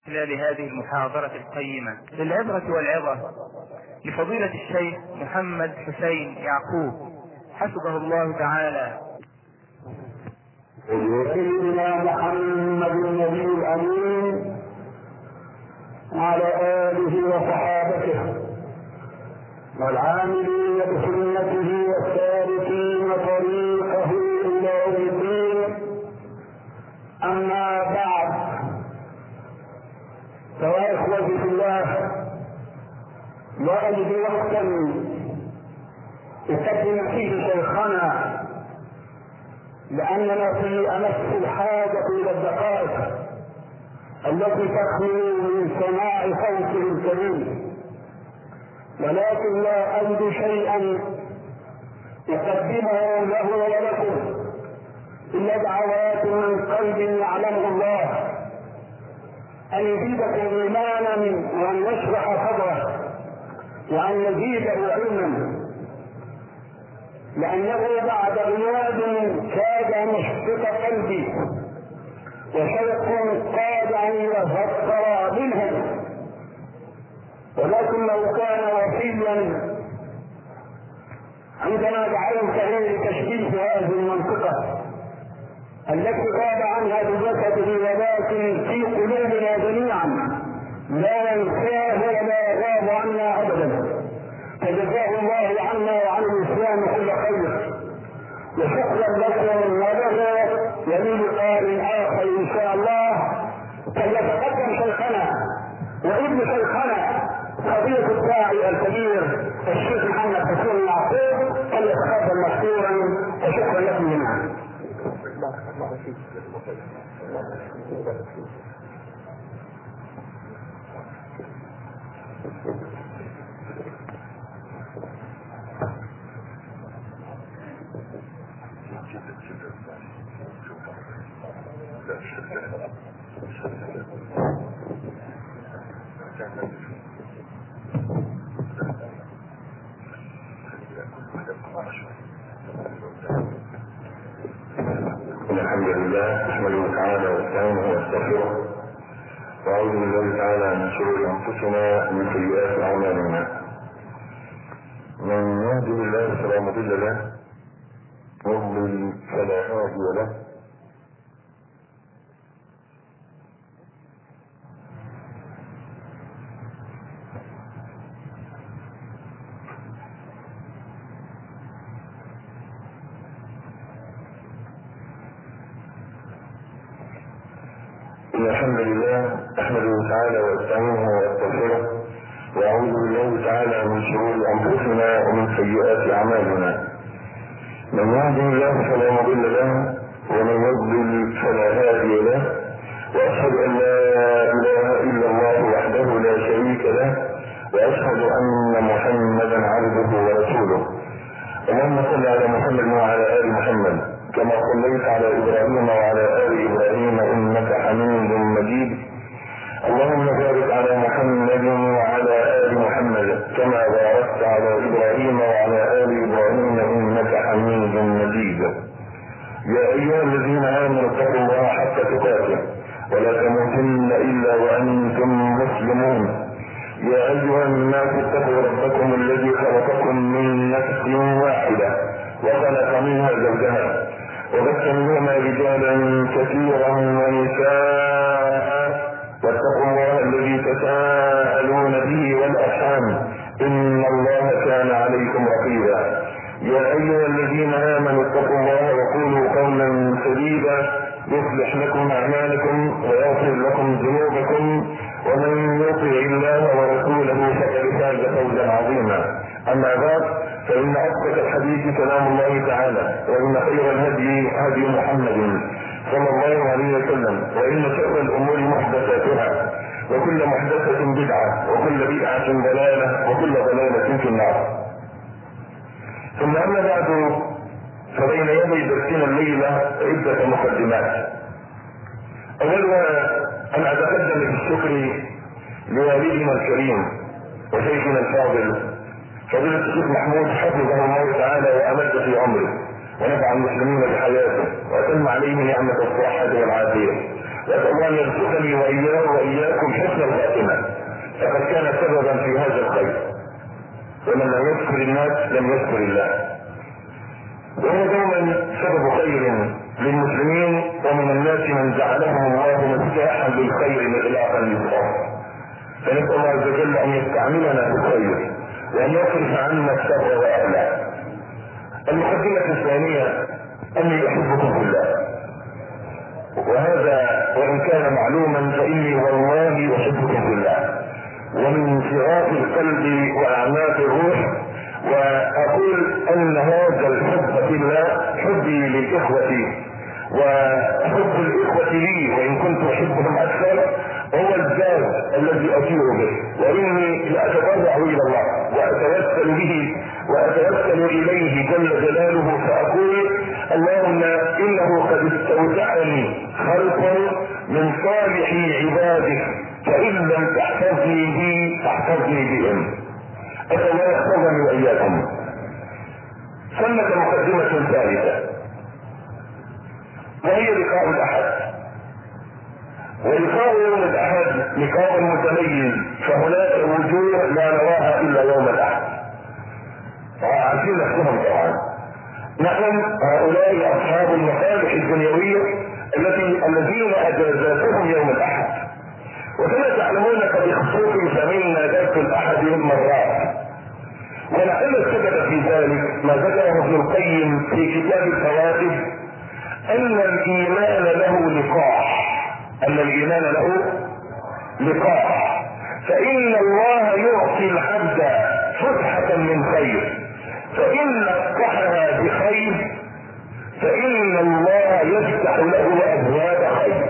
لهذه المحاضرة القيمة للعبرة والعظة لفضيلة الشيخ محمد حسين يعقوب حفظه الله تعالى سيدنا محمد النبي الامين وعلى اله وصحابته والعاملين بسنته والسالكين طريقه الى يوم الدين اما بعد فيا اخوتي في الله لا اجد وقتا اقدم فيه شيخنا لاننا في امس الحاجه الى الدقائق التي تخلو من سماع صوته الكريم ولكن لا اجد شيئا اقدمه له ولكم الا دعوات من قلب يعلمه الله ان يزيدكم ايمانا وان يشرح صدره وان يزيده علما لأنه بعد غياب كاد أن يشفق قلبي وشوق قاد أن يفكر منه ولكن لو كان وفيا عندما دعوته لتشكيك هذه المنطقة التي غاب عنها بجسده ولكن في قلوبنا جميعا لا ننساه ولا غاب عنا أبدا فجزاه الله عنا وعن الاسلام كل خير وشكرا لكم وله وللقاء اخر ان شاء الله فليتقدم شيخنا وابن شيخنا فضيلة الداعي الكبير الشيخ محمد حسين يعقوب فليتقدم مشكورا وشكرا لكم جميعا. بارك الله فيك. الحمد لله نحمده تعالى ونستعينه ونستغفره وأعوذ بالله تعالى من شرور أنفسنا ومن سيئات أعمالنا من يهده الله فلا مضل له ويضلل فلا هادي له إن الحمد لله أحمده تعالى وأستعينه وأستغفره وأعوذ بالله تعالى من شرور أنفسنا ومن سيئات أعمالنا من يهده الله فلا مضل له ومن يضلل فلا هادي له وأشهد أن لا إله إلا الله وحده لا شريك له وأشهد أن محمدا عبده ورسوله اللهم صل على محمد وعلى آل محمد كما صليت على ابراهيم وعلى ال ابراهيم انك حميد مجيد اللهم بارك على محمد وعلى ال محمد كما باركت على ابراهيم وعلى ال ابراهيم انك حميد مجيد يا ايها الذين امنوا اتقوا الله حق تقاته ولا تموتن الا وانتم مسلمون يا ايها الناس اتقوا ربكم الذي خلقكم من نفس واحده وخلق منها زوجها وبث منهما رجالا كثيرا ونساء واتقوا الله الذي تساءلون به والارحام ان الله كان عليكم رقيبا يا ايها الذين امنوا اتقوا الله وقولوا قولا سديدا يصلح لكم اعمالكم ويغفر لكم ذنوبكم ومن يطع الله ورسوله فقد فاز فوزا عظيما اما بعد فإن أصدق الحديث كلام الله تعالى وإن خير الهدي هدي محمد صلى الله عليه وسلم وإن شر الأمور محدثاتها وكل محدثة بدعة وكل بدعة ضلالة وكل ضلالة في النار ثم أما بعد فبين يدي درسنا الليلة عدة مقدمات أولها أن أتقدم بالشكر لوالدنا الكريم وشيخنا الفاضل فضيلة الشيخ محمود حفظه الله تعالى وأمد في عمره ونفع المسلمين بحياته وأتم عليه نعمة الصحة والعافية واسال الله ان يرزقني واياه واياكم حسن الخاتمه فقد كان سببا في هذا الخير ومن لم يذكر الناس لم يذكر الله وهو دوما سبب خير للمسلمين ومن الناس من جعلهم الله مفتاحا للخير مغلاقا للشر فنسال الله عز وجل ان يستعملنا في الخير وان يصرف عنا الشر واهله المقدمه الثانيه اني احبكم في الله وهذا وان كان معلوما فاني والله احبكم في الله ومن شغاف القلب واعماق الروح واقول ان هذا الحب في الله حبي للاخوه وحب الاخوه لي وان كنت احبهم اكثر هو الزاد الذي اسير به واني لاتضرع الى الله واتوسل به واتوسل اليه جل جلاله فاقول اللهم انه قد استودعني خلقا من صالح عبادك فان لم تحفظني بي فاحفظني بهم اسال الله يحفظني واياكم ثمة مقدمة ثالثة وهي لقاء الاحد ولقاء يوم الاحد لقاء متميز فهناك وجوه لا نراها الا يوم الاحد عارفين نفسهم طبعا نحن هؤلاء اصحاب المصالح الدنيويه التي الذين اجازاتهم يوم الاحد وكما تعلمون قد اخصوص فمنا درس الاحد مرات ولعل السبب في ذلك ما ذكره ابن القيم في كتاب الفوائد ان الايمان له لقاح ان الايمان له لقاح فان الله يعطي العبد فتحة من خير فان لقحها بخير فان الله يفتح له ابواب خير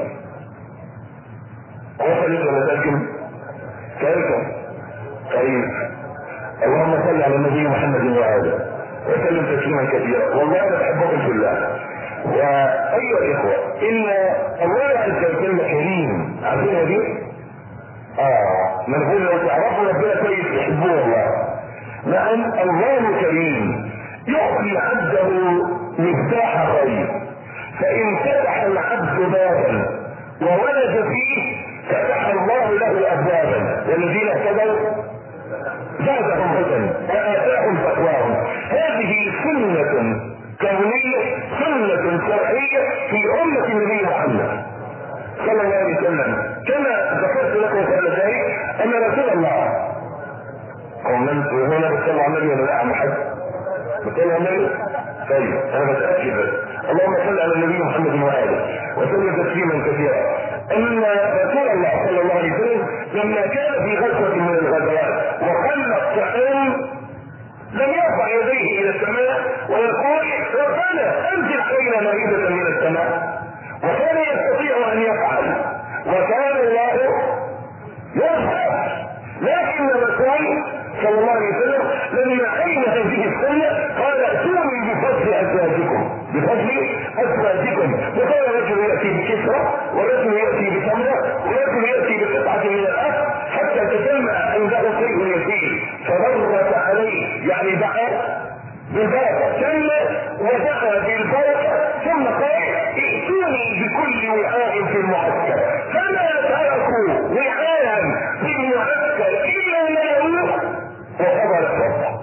وصلت ولا ترجم كيف طيب اللهم صل على النبي محمد وآله وسلم تسليما كثيرا والله انا بحبكم في الله وايها الاخوه ان الله عز وجل كريم عارفين دي؟ اه ما نقول لو تعرفوا ربنا كويس تحبوه والله نعم الله كريم يعطي عبده مفتاح خير فان فتح العبد بابا وولد فيه فتح الله له ابوابا والذين اهتدوا زادهم هدى واتاهم تقواهم هذه سنه كونيه سنه شرعيه في امه النبي محمد صلى الله عليه وسلم كما ذكرت لكم قبل ذلك ان رسول الله قومنت هنا بتطلع النبي ولا لا عم حد بتطلع النبي طيب انا بتاكد بس اللهم صل على النبي محمد واله وسلم تسليما كثيرا ان رسول الله صلى الله عليه وسلم لما كان في غزوه من الغزوات وخلى الطعام لم يرفع يديه الى السماء ويقول ربنا انزل علينا مائده من السماء وكان يستطيع ان يفعل وكان الله يرفع لكن الرسول صلى الله عليه وسلم لما علم هذه السنه قال ائتوني بفضل ازواجكم بفضل ازواجكم وكان رجل ياتي بكسرى ورجل ياتي بتمره ورجل ياتي بقطعه من الاكل حتى تجمع عنده شيء يسير فمرت عليه يعني دعا بالبركه ثم ودعا بالبركه ثم قال ائتوني بكل وعاء في المعسكر فما تركوا وعاء في المعسكر الا ملأوه وقضى الصدقه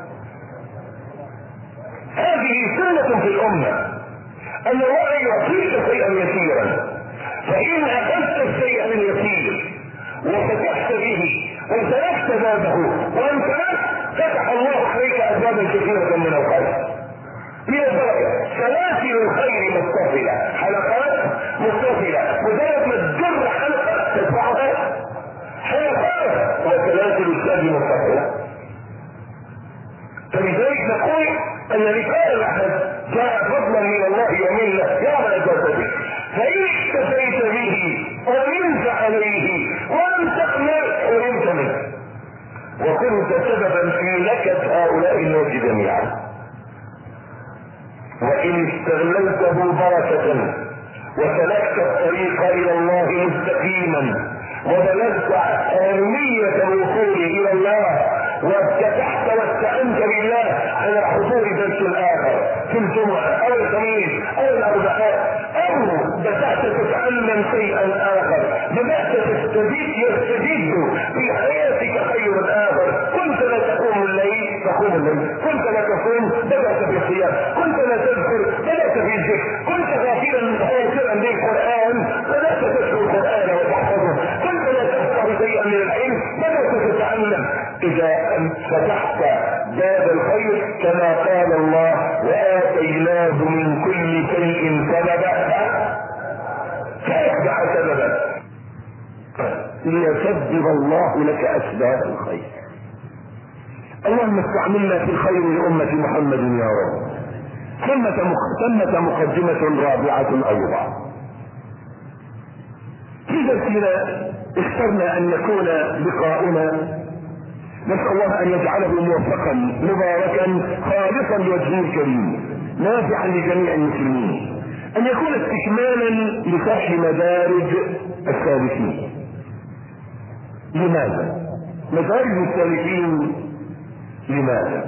هذه سنة في الأمة أن الله يعطيك شيئا يسيرا فإن أخذت الشيء اليسير وفتحت به وسلكت بابه وانتهت فتح الله عليك أبوابا كثيرة من الخير من البركة سلاسل الخير متصلة حلقات متصلة مجرد ما تجر حلقة تدفعها حلقات وسلاسل الشر متصلة فلذلك نقول ان لقاء الاحد جاء فضلا من الله ومنه يوم اجازته فان اكتفيت به ومنت عليه ولم تقنع حرمت منه وكنت سببا في نكة هؤلاء الناس جميعا وان استغللته بركة وسلكت الطريق الى الله مستقيما وبلغت اهمية الوصول الى الله وابتدحت واستعنت بالله على حضور درس الاخر في الجمعه او الخميس او الاربعاء او بدات تتعلم شيئا اخر بدات تستجد يستجد في حياتك خير اخر كنت لا تقوم الليل تقوم الليل كنت لا تصوم بدات في الصيام كنت لا تذكر بدات في الذكر كنت غافلا غافلا للقران بدات تتلو القران وتحفظه كنت لا تفقه شيئا من العلم بدات تتعلم اذا فتحت باب الخير كما قال الله واتيناه من كل شيء سببا فاتبع سببا ليسبب الله لك اسباب الخير اللهم استعملنا في الخير لأمة محمد يا رب ثمة ثمة مقدمة رابعة أيضا في درسنا اخترنا أن يكون لقاؤنا نسأل الله أن يجعله موفقا مباركا خالصا لوجهه الكريم نافعا لجميع المسلمين أن يكون استكمالا لشرح مدارج السالكين لماذا؟ مدارج السالكين لماذا؟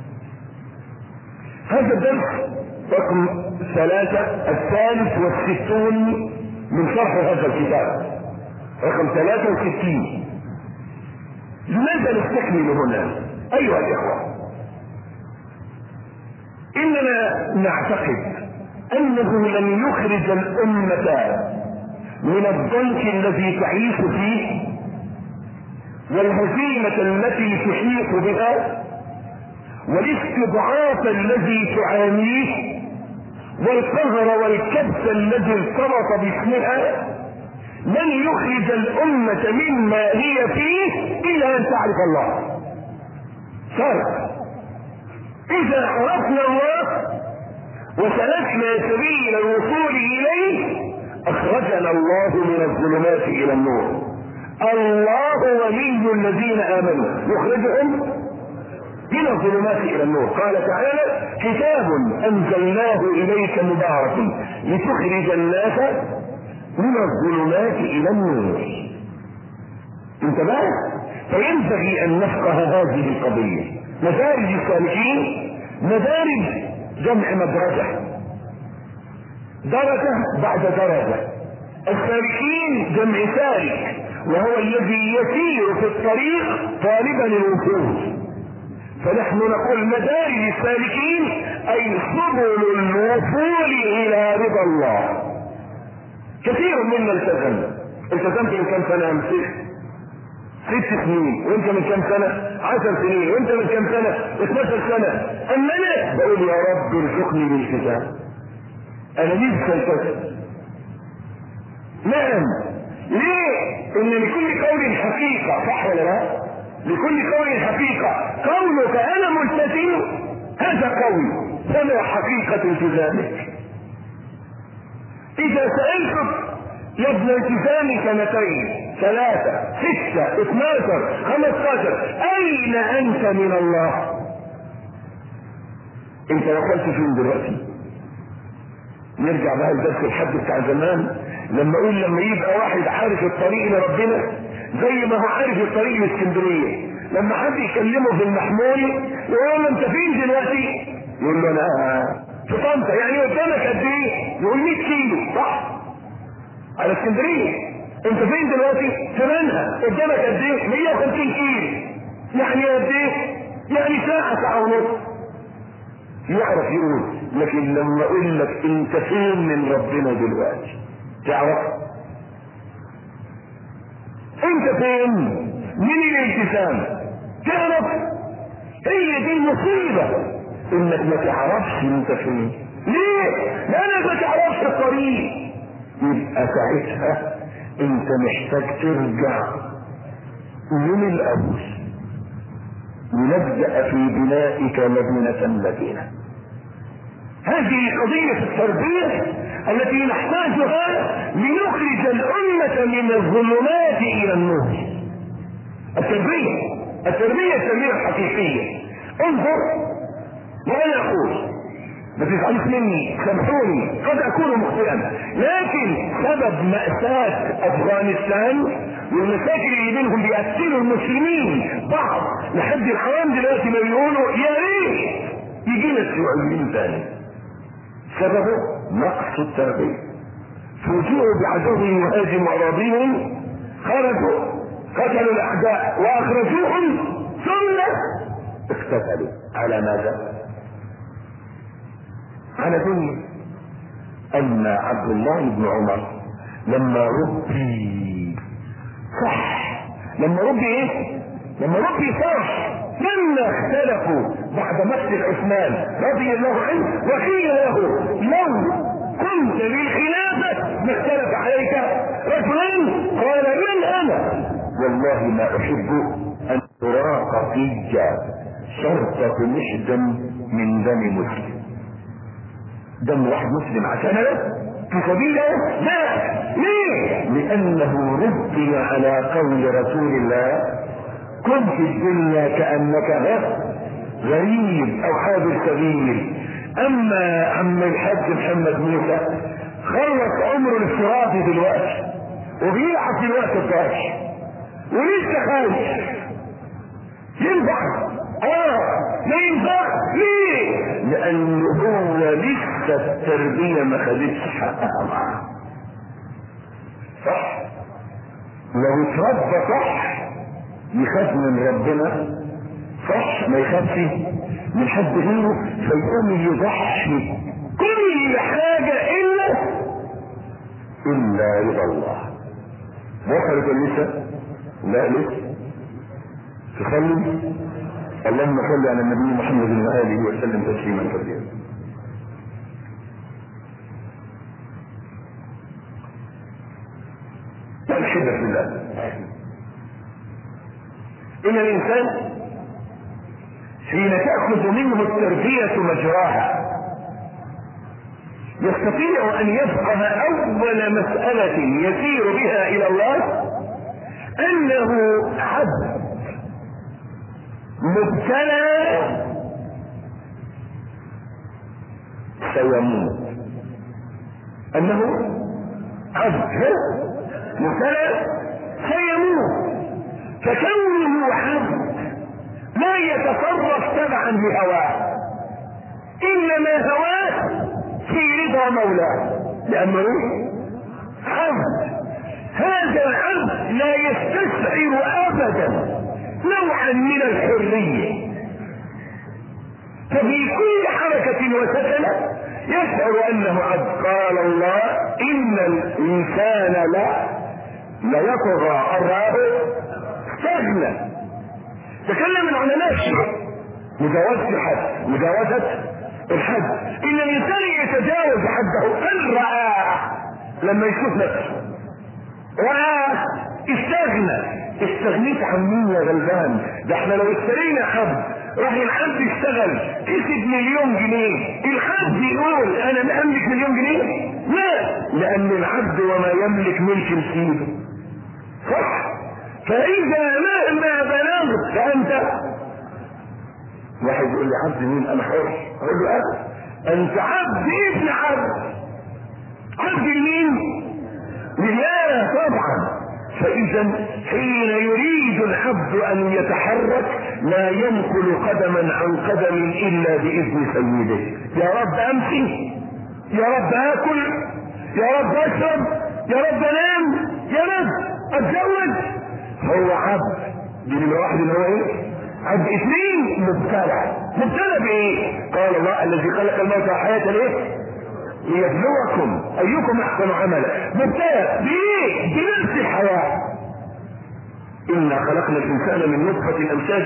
هذا الدرس رقم ثلاثة الثالث والستون من شرح هذا الكتاب رقم ثلاثة وستين لماذا نستكمل هنا أيها الإخوة إننا نعتقد أنه لن يخرج الأمة من الضنك الذي تعيش فيه والهزيمة التي تحيط بها والاستضعاف الذي تعانيه والقهر والكبت الذي ارتبط باسمها لن يخرج الأمة مما هي فيه إلا أن تعرف الله فرق إذا عرفنا الله وسلكنا سبيل الوصول إليه أخرجنا الله من الظلمات إلى النور الله ولي الذين آمنوا يخرجهم من الظلمات إلى النور قال تعالى كتاب أنزلناه إليك مبارك لتخرج الناس من الظلمات إلى النور انتبه فينبغي أن نفقه هذه القضية مدارج السالكين مدارج جمع مدرسة درجة بعد درجة السالكين جمع سالك وهو الذي يسير في الطريق طالبا الوصول فنحن نقول مدارج السالكين اي سبل الوصول الى رضا الله كثير منا التزم التزمت من كم سنه امسك ست سنين وانت من كم سنه عشر سنين وانت من كم سنه 12 سنه اما انا بقول يا رب ارزقني بالكتاب انا لسه التزم نعم ليه ان لكل قول حقيقة صح ولا لا لكل قول حقيقة قولك انا ملتزم هذا قول فما حقيقة التزامك اذا سألتك يا ابن التزام سنتين ثلاثة ستة اثناشر خمستاشر اين انت من الله انت وصلت فين دلوقتي نرجع بقى لدرس الحد بتاع زمان لما اقول لما يبقى واحد عارف الطريق لربنا زي ما هو عارف الطريق لاسكندريه لما حد يكلمه في المحمول يقول له انت فين دلوقتي؟ يقول له انا في طنطا يعني قدامك قد ايه؟ يقول 100 كيلو صح؟ على اسكندريه انت فين دلوقتي؟ في منها قدامك قد ايه؟ 150 كيلو يعني قد ايه؟ يعني ساعة ساعة ونص يعرف يقول لكن لما اقول لك انت فين من ربنا دلوقتي تعرف انت فين من الالتزام تعرف هي دي المصيبة انك ما تعرفش انت فين ليه لانك ما تعرفش الطريق يبقى ساعتها انت محتاج ترجع من الاول لنبدأ في بنائك مدينة مدينة هذه قضية التربية التي نحتاجها لنخرج الأمة من الظلمات إلى النور التربية التربية التربية الحقيقية انظر وأنا أقول ما تزعلوش مني سامحوني قد أكون مخطئا لكن سبب مأساة أفغانستان والمشاكل اللي بينهم بيقتلوا المسلمين بعض لحد الحرام دلوقتي ما بيقولوا يا ريت يجينا الشيوعيين تاني سببه نقص التربيه فوجئوا بعدو يهاجم اراضيهم خرجوا قتلوا الاعداء واخرجوهم ثم اقتتلوا على ماذا؟ على دنيا اما عبد الله بن عمر لما ربي صح لما ربي ايه لما ربي صح لما اختلفوا بعد مقتل عثمان رضي الله عنه وقيل له لو كنت للخلافة ما اختلف عليك رجلين قال من انا والله ما احب ان تراق في شرطة محدا من دم مسلم دم واحد مسلم عشان في سبيله لا ليه لانه ربي على قول رسول الله كن في الدنيا كانك غريب او حاضر سبيل اما عم الحاج محمد موسى خلص عمره الافتراضي دلوقتي وبيلعب في الوقت الضايع ولسه خايف ينفع اه ما ينفع ليه لان هو لسه التربية ما خدتش حقها معاه صح لو اتربى صح يخاف من ربنا صح ما يخافش من حد غيره فيقوم يضحي كل حاجة الا الا رضا الله وصلت لسه لا لسه تصلي اللهم صل على النبي محمد وآله وسلم تسليما كثيرا الحبة في الله إن الإنسان حين تأخذ منه التربية مجراها يستطيع أن يفقه أول مسألة يسير بها إلى الله أنه عبد مبتلى سيموت انه عبد مبتلى سيموت فكونه عبد لا يتصرف تبعا لهواه انما هواه في رضا مولاه لانه عبد هذا العبد لا يستشعر ابدا نوعا من الحرية ففي كل حركة وسكنة يشعر انه عبد قال الله ان الانسان لا ليطغى الراه استغنى تكلم العلماء الشيء مجاوزة الحد مجاوزة الحد ان الانسان يتجاوز حده ان رآه لما يشوف نفسه رآه استغنى استغنيت عن مين يا غلبان ده احنا لو اشترينا حد راح الحد يشتغل كسب مليون جنيه الحد يقول انا ما املك مليون جنيه لا لان العبد وما يملك ملك مسيبه صح فاذا مهما بلغت فانت واحد يقول لي عبد مين انا حر اقول له اه انت عبد ابن عبد عبد مين لله طبعا فاذا حين يريد العبد ان يتحرك لا ينقل قدما عن قدم الا باذن سيده يا رب امشي يا رب اكل يا رب اشرب يا رب انام يا رب اتزوج هو عبد دي من واحد اللي هو ايه عبد اثنين مبتلى مبتلى بايه قال الله الذي خلق الموت والحياه ليه ليبلوكم ايكم احسن عملا مبتلى بايه بنفس الحياه انا خلقنا الانسان من نطفه امشاج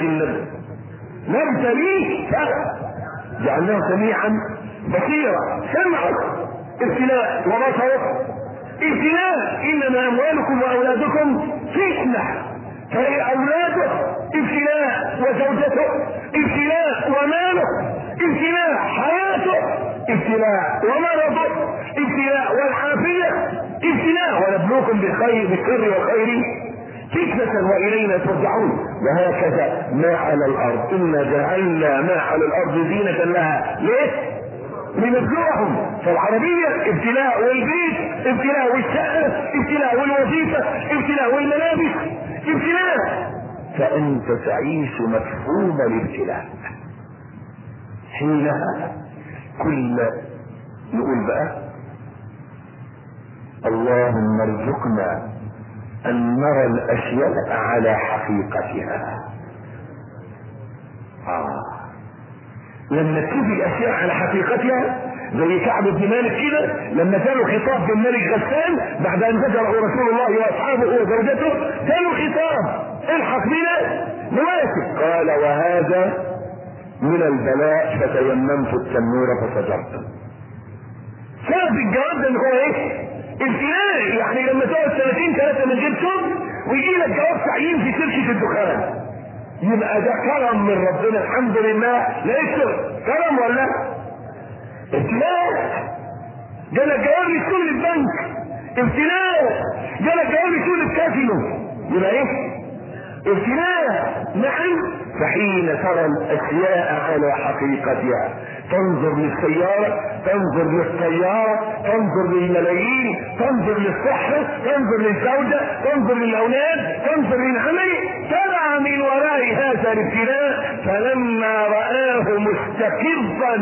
نبتليه جعلناه سميعا بصيرا سمعه ابتلاء وبصره ابتلاء انما اموالكم واولادكم فتنه فاولاده ابتلاء وزوجته ابتلاء وماله ابتلاء حياته ابتلاء ومرضه ابتلاء والعافية ابتلاء ونبلوكم بالخير بالشر والخير فتنة وإلينا ترجعون وهكذا ما على الأرض إنا جعلنا ما على الأرض زينة لها ليه؟ لنبلوهم فالعربية ابتلاء والبيت ابتلاء والشقة ابتلاء والوظيفة ابتلاء والملابس ابتلاء فأنت تعيش مفهوم الابتلاء حينها كل نقول بقى اللهم ارزقنا ان نرى الاشياء على حقيقتها آه. لما تشوف الاشياء على حقيقتها زي كعب بن مالك كده لما كانوا خطاب بن مالك غسان بعد ان زجره رسول الله واصحابه وزوجته كانوا خطاب الحق بنا نوافق قال وهذا من البلاء فتيممت التنور فسجرت شاف الجواب ده اللي هو ايه؟ ابتلاء يعني لما تقعد سنتين ثلاثه من غير شغل ويجي لك جواب تعيين في شركه الدخان يبقى ده كرم من ربنا الحمد لله لقيت كرم ولا ابتلاء جالك جواب يدخل البنك ابتلاء جالك جواب يدخل الكافينو يبقى ايه؟ ابتلاء نعم فحين ترى الاشياء على حقيقتها تنظر للسيارة تنظر للسيارة تنظر للملايين تنظر للصحة تنظر للزوجة تنظر للأولاد تنظر للعمل ترى من وراء هذا الابتلاء فلما رآه مستقرا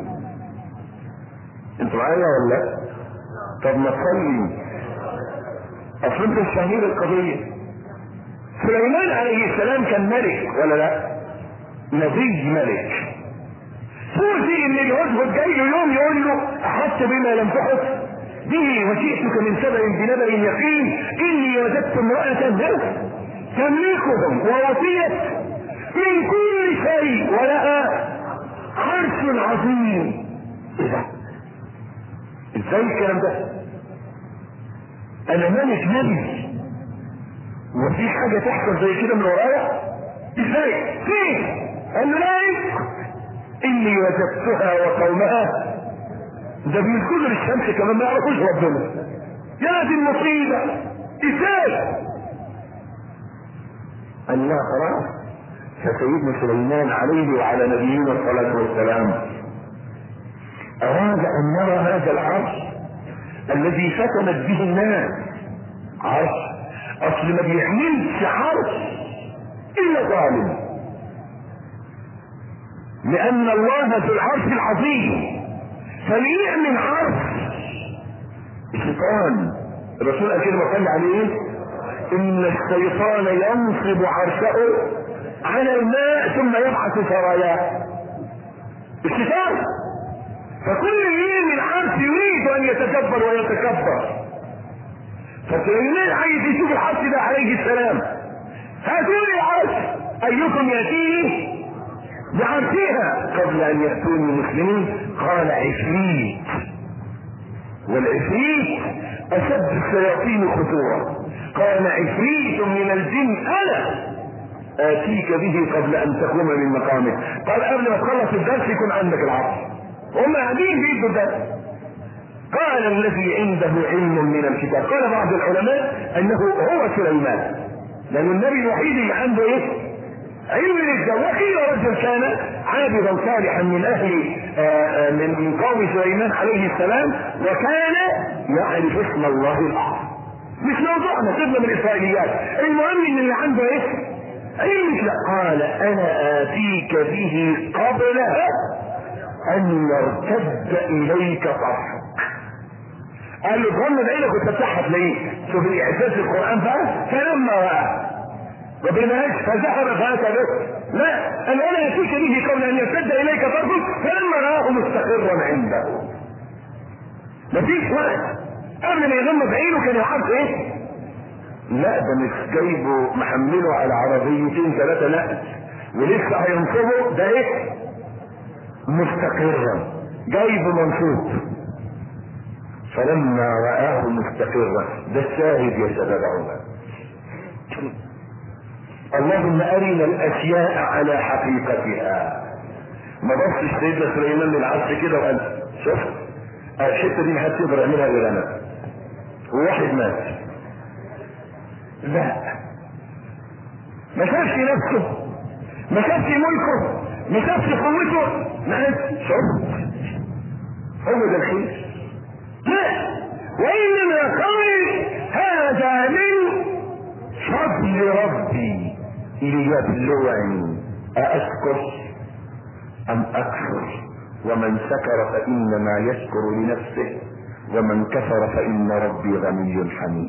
انت معايا ولا لا؟ طب ما تصلي اصل انت مش فاهمين القضيه سليمان عليه السلام كان ملك ولا لا نبي ملك فوزي ان الهدهد جاي له يوم يقول له احط بما لم تحط به وجئتك من سبأ بنبأ يقين اني وجدت امرأة تملكهم ووصيت من كل شيء ولها عرش عظيم ايه ده؟ ازاي الكلام ده؟ انا ملك نبي وفي حاجة تحصل زي كده من ورايا ازاي فين قال له لا اني وجدتها وقومها ده بيسجدوا للشمس كمان ما يعرفوش ربنا يا دي المصيبة ازاي قال لا خلاص فسيدنا سليمان عليه وعلى نبينا الصلاة والسلام أراد أن نرى هذا العرش الذي فتنت به الناس عرش اصل ما بيحملش عرش الا ظالم لان الله ذو العرش العظيم فليعمل عرش الشيطان الرسول قال كده وقال عليه ان الشيطان ينصب عرشه على الماء ثم يبعث سراياه الشيطان فكل يمين العرش يريد ان يتجبر ويتكبر فسليمان عايز يشوف العرش ده عليه السلام هاتوا لي العرش ايكم ياتيه بعرشها قبل ان ياتوني مسلمين قال عفريت والعفريت اشد الشياطين خطوره قال عفريت من الجن انا اتيك به قبل ان تقوم من مقامك قال قبل ما تخلص الدرس يكون عندك العرش هم قاعدين بيدوا الدرس قال الذي عنده علم من الكتاب قال بعض العلماء انه هو سليمان لان النبي الوحيد اللي عنده ايه علم للجو وقيل رجل كان عابدا صالحا من اهل آآ آآ من قوم سليمان عليه السلام وكان يعرف اسم الله الاعظم مش موضوعنا سيبنا من الاسرائيليات المهم ان اللي عنده ايه علم لا قال انا اتيك به قبل ان يرتد اليك طرفك قال له ظن بعينك وتفتحها تلاقيه شوف الاعجاز القران بقى فلما راى ربنا فزحر فاتى به لا قال انا ياتيك به قبل ان يرتد اليك طرفك فلما راه مستقرا عنده مفيش وقت قبل ما يغمض بعينه كان يعرف ايه لا ده مش جايبه محمله على عربيتين ثلاثه لا ولسه هينصبه ده ايه مستقرا جايبه منصوب فلما رآه مستقرا ده الشاهد يا شباب عمر اللهم أرنا الأشياء على حقيقتها ما بصش سيدنا سليمان للعرش كده وقال شوف الحتة دي محدش يقدر يعملها غير أنا وواحد مات لا ما شافش نفسه ما شافش ملكه ما شافش قوته ما شوف هو ده الخير لا وانما قال هذا من فضل ربي ليبلوني أأشكر أم أكفر ومن شكر فإنما يشكر لنفسه ومن كفر فإن ربي غني حميد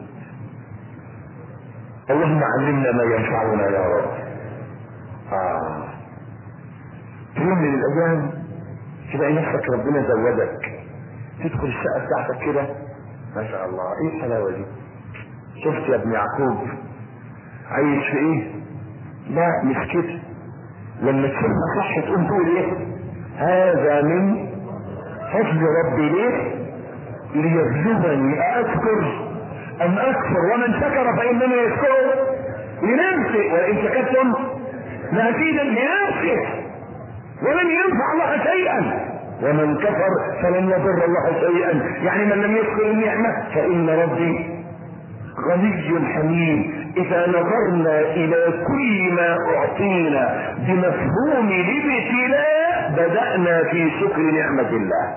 اللهم علمنا ما ينفعنا يا رب آه. في يوم من الأيام تلاقي نفسك ربنا زودك تدخل الشقة بتاعتك كده ما شاء الله ايه الحلاوة دي شفت يا ابن يعقوب عايش في ايه لا مش كده لما تشوفها صح تقوم تقول ايه هذا من فضل ربي ليه ليبلغني أأشكر أم أكفر ومن شكر فإنما يشكر لنفسه وإن شكرتم لأزيدا لنفسه ولن ينفع الله شيئا ومن كفر فلن يضر الله شيئا يعني من لم يشكر النعمة فإن ربي غني حميد إذا نظرنا إلى كل ما أعطينا بمفهوم الابتلاء بدأنا في شكر نعمة الله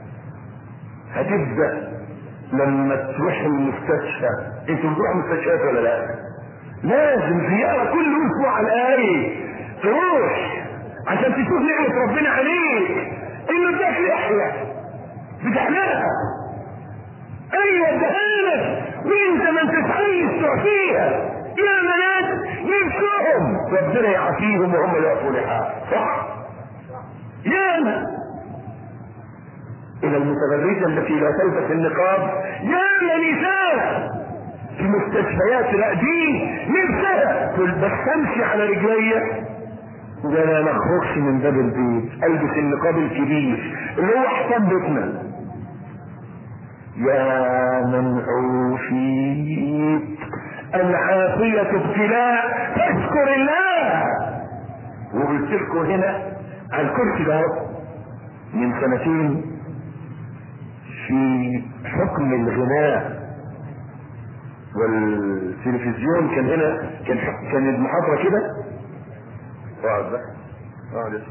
هتبدأ لما تروح المستشفى انتوا بتروحوا مستشفيات ولا لا؟ لازم زيارة كل أسبوع على الأقل تروح عشان تشوف نعمة ربنا عليك إنه اداك لحية بتحملها أيوة ادهالك وأنت ما انتش عايز تعطيها يا بنات نفسهم ربنا يعافيهم وهم يعطوا لها صح؟ ياما الى المتبرجة التي لا تلبس النقاب يا نساء في مستشفيات لا دي نفسها تقول بس امشي على رجليا ده انا ما اخرجش من باب البيت البس النقاب الكبير اللي هو حساب بيتنا يا من عوفيت العافية ابتلاء فاشكر الله وقلت لكم هنا على الكرسي ده من سنتين في حكم الغناء والتلفزيون كان هنا كان كان المحاضرة كده اقعد بقى اقعد يا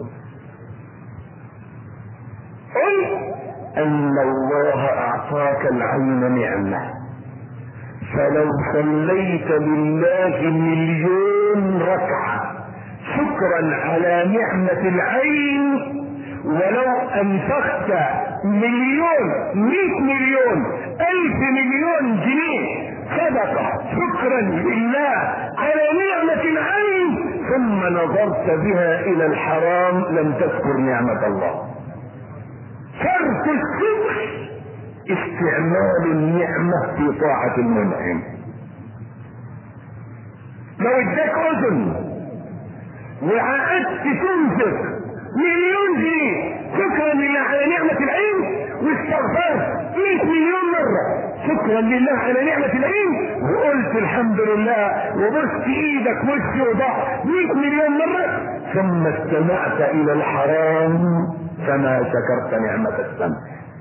قل ان الله اعطاك العين نعمة فلو صليت لله مليون ركعة شكرا على نعمة العين ولو انفقت مليون مئة مليون الف مليون جنيه صدقة شكرا لله على نعمة العين ثم نظرت بها الى الحرام لم تذكر نعمة الله شرط الشكر استعمال النعمة في طاعة المنعم لو اداك اذن وعقدت تنفق مليون جنيه شكرا لله على نعمة العلم واستغفرت 100 مليون مرة شكرا لله على نعمة العلم وقلت الحمد لله وبصت ايدك وش وضع 100 مليون مرة ثم استمعت الى الحرام فما شكرت نعمة السمع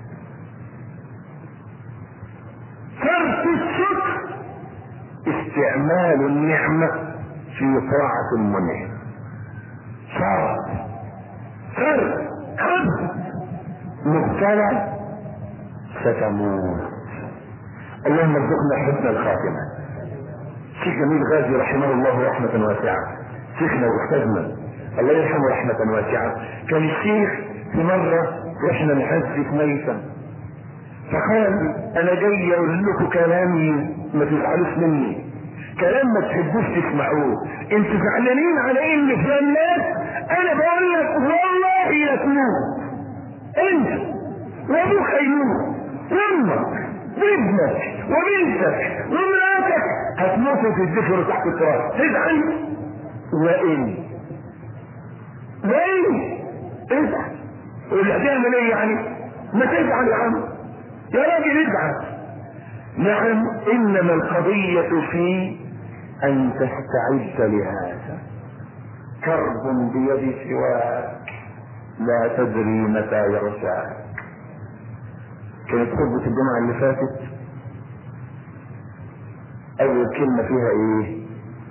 شرط الشكر استعمال النعمة في طاعة المنعم شرط شرط عبد مبتلى ستموت اللهم ارزقنا حسن الخاتمة شيخ جميل غازي رحمه الله رحمة واسعة شيخنا واستاذنا الله يرحمه رحمة واسعة كان الشيخ في مرة رحنا نحج في ميتم فقال انا جاي اقول لكم كلامي ما تزعلوش مني كلام ما تحبوش تسمعوه انتوا زعلانين على ان فلان مات انا بقول لك والله لا تموت انت وابوك هيموت وامك وابنك وبنتك ومراتك هتموتوا في الذكر تحت التراب تزعل وان وان ازعل واللي هتعمل ايه يعني ما تزعل يا عم يا راجل ازعل نعم انما القضية في ان تستعد لهذا كرب بيد سواك لا تدري متى يغشاك كانت خطبة الجمعة اللي فاتت اول كلمة فيها ايه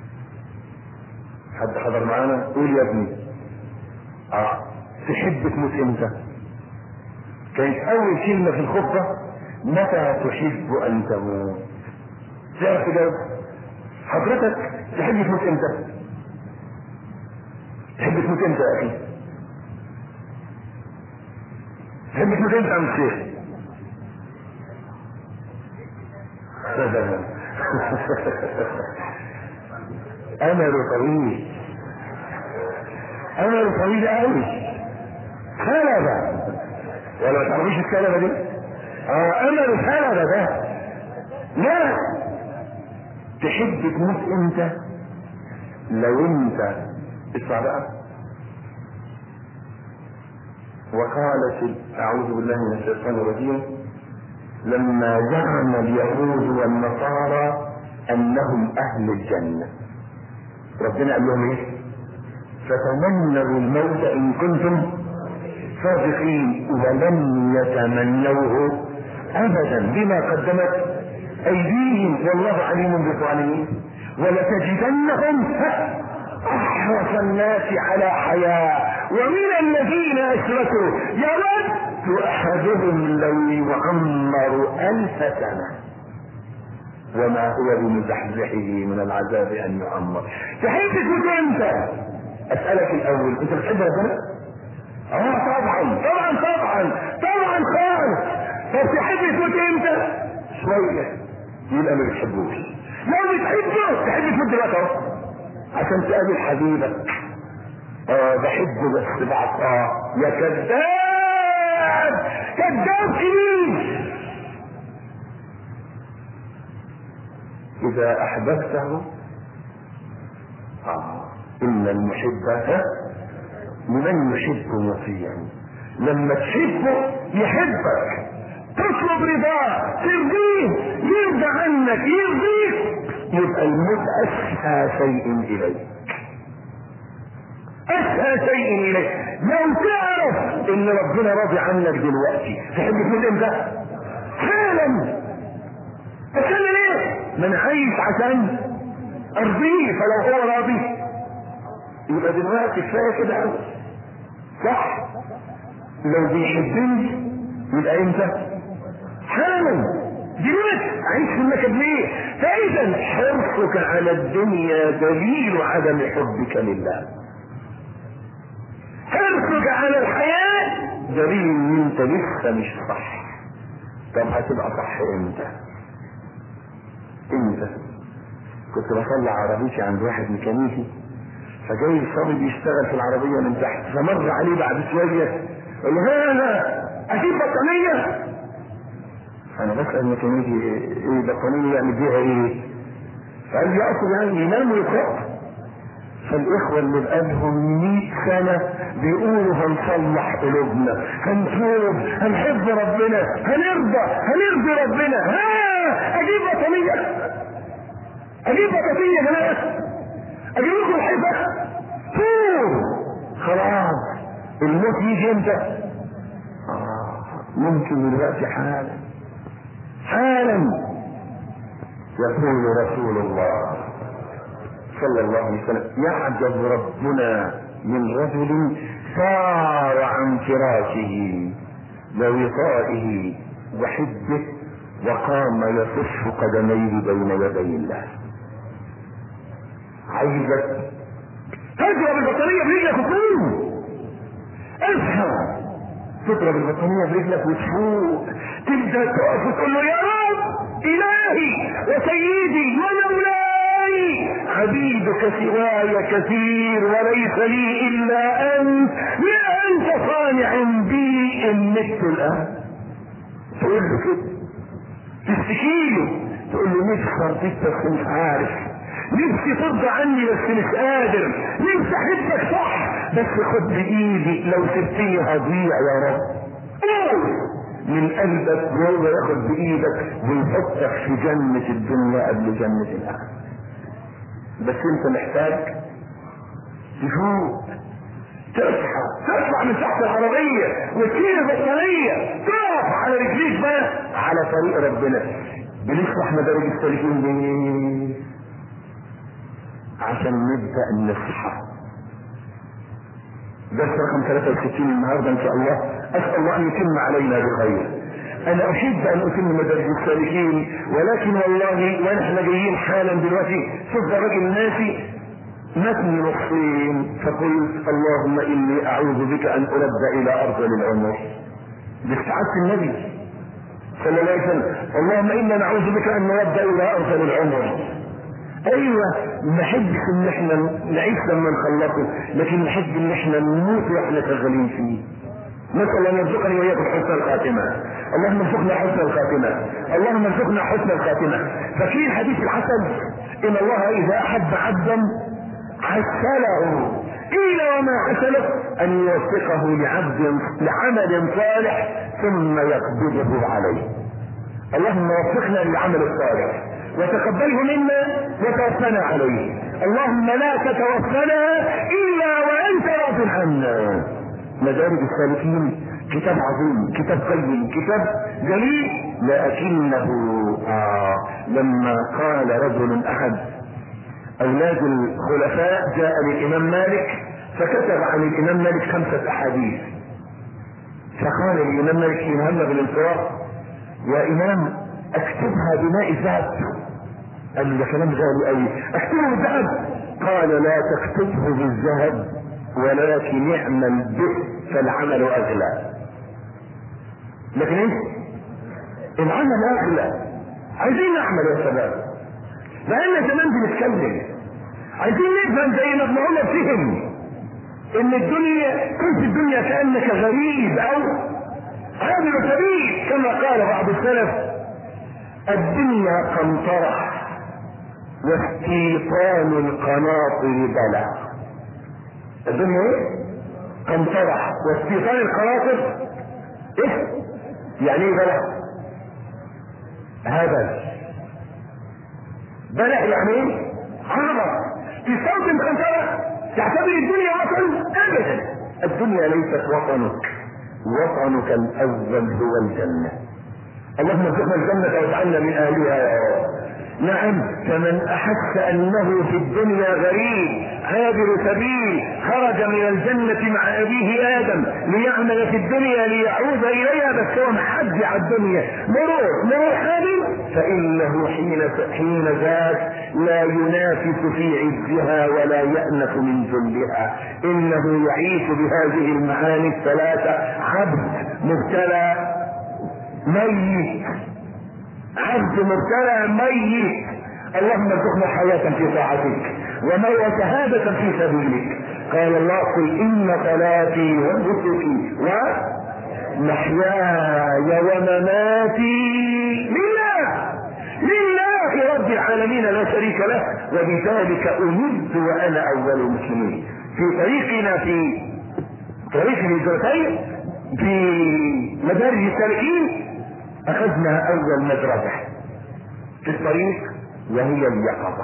حد حضر معانا قول يا ابني اه تحب تموت امتى كانت اول كلمة في الخطبة متى تحب ان تموت تعرف تجاوب حضرتك تحب تموت امتى تحب تموت امتى يا اخي تحب تموت امتى يا عم الشيخ امل طويل امل طويل قوي كنبه ولا ما تعرفيش الكنبه دي اه امل كنبه ده لا تحب تموت امتى لو انت اسمع بقى وقالت اعوذ بالله من الشيطان الرجيم لما زعم اليهود والنصارى انهم اهل الجنه ربنا قال لهم ايه فتمنوا الموت ان كنتم صادقين ولن يتمنوه ابدا بما قدمت ايديهم والله عليم بالظالمين ولتجدنهم احرص الناس على حياه ومن الذين اشركوا يود احدهم لو يعمر الف سنه وما هو بمزحزحه من العذاب ان يعمر تحب تموت امتى اسالك الاول انت بتحب ربنا اه طبعا طبعا طبعا طبعا خالص طب تحب تموت امتى شويه يبقى ما بتحبوش لو بتحبه تحب تموت دلوقتي اهو عشان تقابل حبيبك اه بحبه بس بعد اه يا كذاب كذاب كبير اذا احببته اه ان المحب لمن يحب مطيع لما تحبه يحبك تطلب رضاه ترضيه يرضى عنك يرضيك يبقى الموت اسهى شيء اليك اسهى شيء اليك لو تعرف ان ربنا راضي عنك دلوقتي تحب تموت امتى حالا عشان ليه ما انا عايش عشان ارضيه فلو هو راضي يبقى دلوقتي كفايه كده قوي صح لو بيحبني يبقى امتى حالا دلوقتي عايش في المكان ليه فاذا حرصك على الدنيا دليل عدم حبك لله حرصك على الحياة دليل ان انت لسه مش صح طب هتبقى صح امتى امتى كنت بطلع عربيتي عند واحد ميكانيكي فجاي الصبي بيشتغل في العربية من تحت فمر عليه بعد شوية قال له هذا اجيب بطانية انا بسأل ميكانيكي ايه بطانية يعمل بيها ايه قال لي اقصد يعني ينام ويقرأ فالاخوة اللي بقالهم 100 سنة بيقولوا هنصلح قلوبنا هنتوب هنحب ربنا هنرضى هنرضي ربنا ها اجيب بطانية اجيب بطانية يا جماعة اجيب لكم الحفة فور خلاص الموت يجي امتى آه ممكن دلوقتي حالا حالا يقول رسول الله صلى الله عليه وسلم يعجب ربنا من رجل سار عن فراشه ووطائه وحبه وقام يصف قدميه بين يدي الله عايزك تضرب البطارية برجلك وتقوم اصحى تضرب البطانية برجلك وتفوق تبدأ تقف وتقول له يا رب إلهي وسيدي ومولاي عبيدك سواي كثير وليس لي إلا أنت يا أنت صانع بي إن مت الآن تقول له كده تشتكيله تقول له نفسي ارضيك بس مش عارف نفسي ترضى عني بس مش قادر نفسي احبك صح بس خد بايدي لو سبتني هضيع يا رب من قلبك وهو ياخد بايدك ويحطك في جنة الدنيا قبل جنة الاخرة بس انت محتاج تفوق تصحى تطلع من تحت العربية وتشيل البطارية تقف على رجليك بقى على طريق ربنا بنشرح مدارج السالكين ليه عشان نبدأ نصحى درس رقم 63 النهارده ان شاء الله اسال الله ان يتم علينا بخير انا احب ان اتم مدارج السالكين ولكن والله ونحن جايين حالا دلوقتي شوف الراجل ناسي متني نصين فقلت اللهم اني اعوذ بك ان ارد الى ارض العمر باستعاذة النبي صلى الله عليه وسلم اللهم انا نعوذ بك ان نرد الى ارض العمر ايوه ما نحبش ان احنا نعيش لما نخلصه لكن نحب ان احنا نموت واحنا شغالين فيه نسال ان يرزقني واياكم حسن الخاتمه اللهم ارزقنا حسن الخاتمه اللهم ارزقنا حسن الخاتمه ففي الحديث الحسن ان الله اذا احب عبدا عسله قيل وما عسله ان يوفقه لعبد لعمل صالح ثم يقبضه عليه اللهم وفقنا للعمل الصالح وتقبله منا وتوفنا عليه اللهم لا تتوفنا الا وانت راض عنا مدارج السالكين كتاب عظيم كتاب قيم كتاب جليل لكنه آه لما قال رجل احد اولاد الخلفاء جاء للامام مالك فكتب عن الامام مالك خمسه احاديث فقال الامام مالك حين هم بالانصراف يا امام اكتبها بماء ذهب قال له ده كلام غالي قوي اكتبه بالذهب قال لا تكتبه بالذهب ولكن اعمل به فالعمل اغلى لكن ايه العمل اغلى عايزين نعمل يا شباب لان زمان بنتكلم عايزين نفهم زي ما ابن عمر فهم ان الدنيا كن في الدنيا كانك غريب او عابر سبيل كما قال بعض السلف الدنيا قنطرة واستيطان القناطر بلى الدنيا ايه؟ قنطرة واستيطان القناطر ايه؟ يعني ايه بلى؟ هبل بلى يعني ايه؟ عرض تستوطن قنطرة تعتبر الدنيا وطن ابدا الدنيا ليست وطنك وطنك الاول هو الجنه اللهم ارزقنا الجنة واجعلنا من أهلها يا رب. نعم فمن أحس أنه في الدنيا غريب عابر سبيل خرج من الجنة مع أبيه آدم ليعمل في الدنيا ليعود إليها بس هو محد على الدنيا مرور مرور حال فإنه حين حين ذاك لا ينافس في عزها ولا يأنف من ذلها إنه يعيش بهذه المعاني الثلاثة عبد مبتلى ميت عبد مبتلى ميت اللهم ارزقنا حياة في طاعتك وموت شهادة في سبيلك قال الله قل إن صلاتي ونسكي ومحياي ومماتي لله لله رب العالمين لا شريك له وبذلك أمد وأنا أول المسلمين في طريقنا في طريق الهجرتين في مدارج السالكين اخذنا اول مدرسة في الطريق وهي اليقظة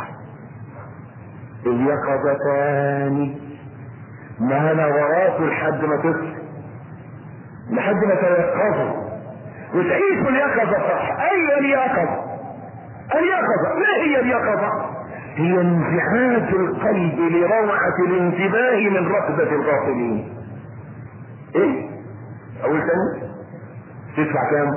اليقظتان ما نظرات لحد ما تصل لحد ما تيقظوا وتعيشوا اليقظة صح ايوه اليقظة اليقظة ما هي اليقظة هي انزعاج القلب لروعة الانتباه من رقبة الغافلين ايه اول ثاني تدفع كام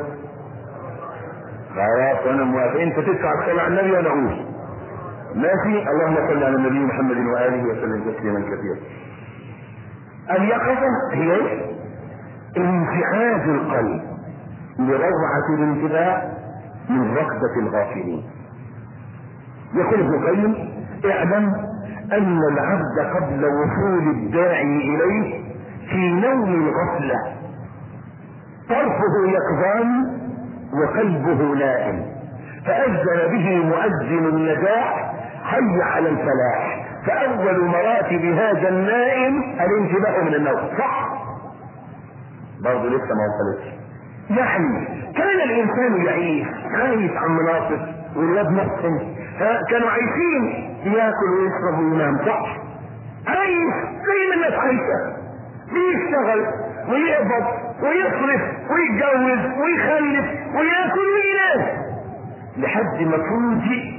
خلاص انا موافق انت تدفع الصلاة على النبي وانا اقول ماشي اللهم صل على النبي محمد واله وسلم تسليما كثيرا اليقظة هي ايه؟ انزعاج القلب لروعة الانتباه من ركبة الغافلين يقول ابن القيم اعلم ان العبد قبل وصول الداعي اليه في نوم الغفلة طرفه يقظان وقلبه نائم فأذن به مؤذن النجاح حي على الفلاح فأول مراتب هذا النائم الانتباه من النوم صح برضه لسه ما وصلتش يعني كان الانسان يعيش عايش عن مناصب والولاد محسن ها كانوا عايشين ياكل ويشرب وينام صح عايش زي ما الناس عايشه بيشتغل ويقبض ويصرف ويتجوز ويخلف وياكل وينام لحد ما فوجئ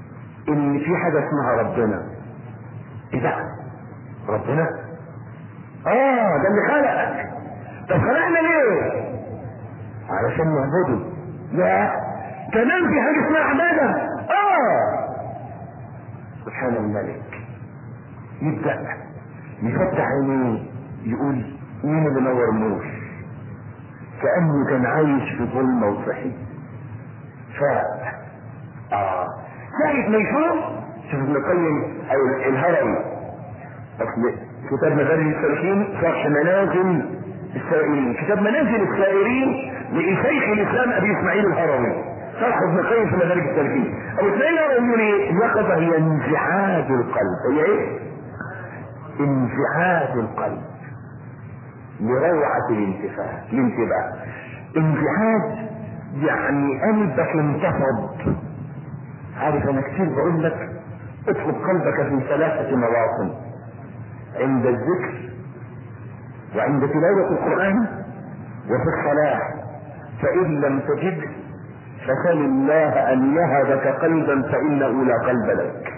ان في حاجه اسمها ربنا ايه ده ربنا اه ده اللي خلقك طب خلقنا ليه علشان نعبده لا كمان في حاجه اسمها عباده اه سبحان الملك يبدا يفتح عينيه يقول مين اللي نور النور كانه كان عايش في ظلمه وصحي فاق اه ساعة ما يفوق شوف ابن القيم او الهروي اصل كتاب مدارج السالكين شرح منازل السائرين كتاب منازل السائرين لشيخ الاسلام ابي اسماعيل الهروي شرح ابن القيم في مدارج السالكين ابو اسماعيل الهروي يقول ايه اليقظه هي انزعاج القلب هي ايه انزعاج القلب لروعة الانتفاع الانتباه انزعاج يعني قلبك انتفض عارف انا كتير بقول لك اطلب قلبك في ثلاثة مواطن عند الذكر وعند تلاوة القرآن وفي الصلاة فإن لم تجد فسل الله أن يهبك قلبا فإنه لا قلب لك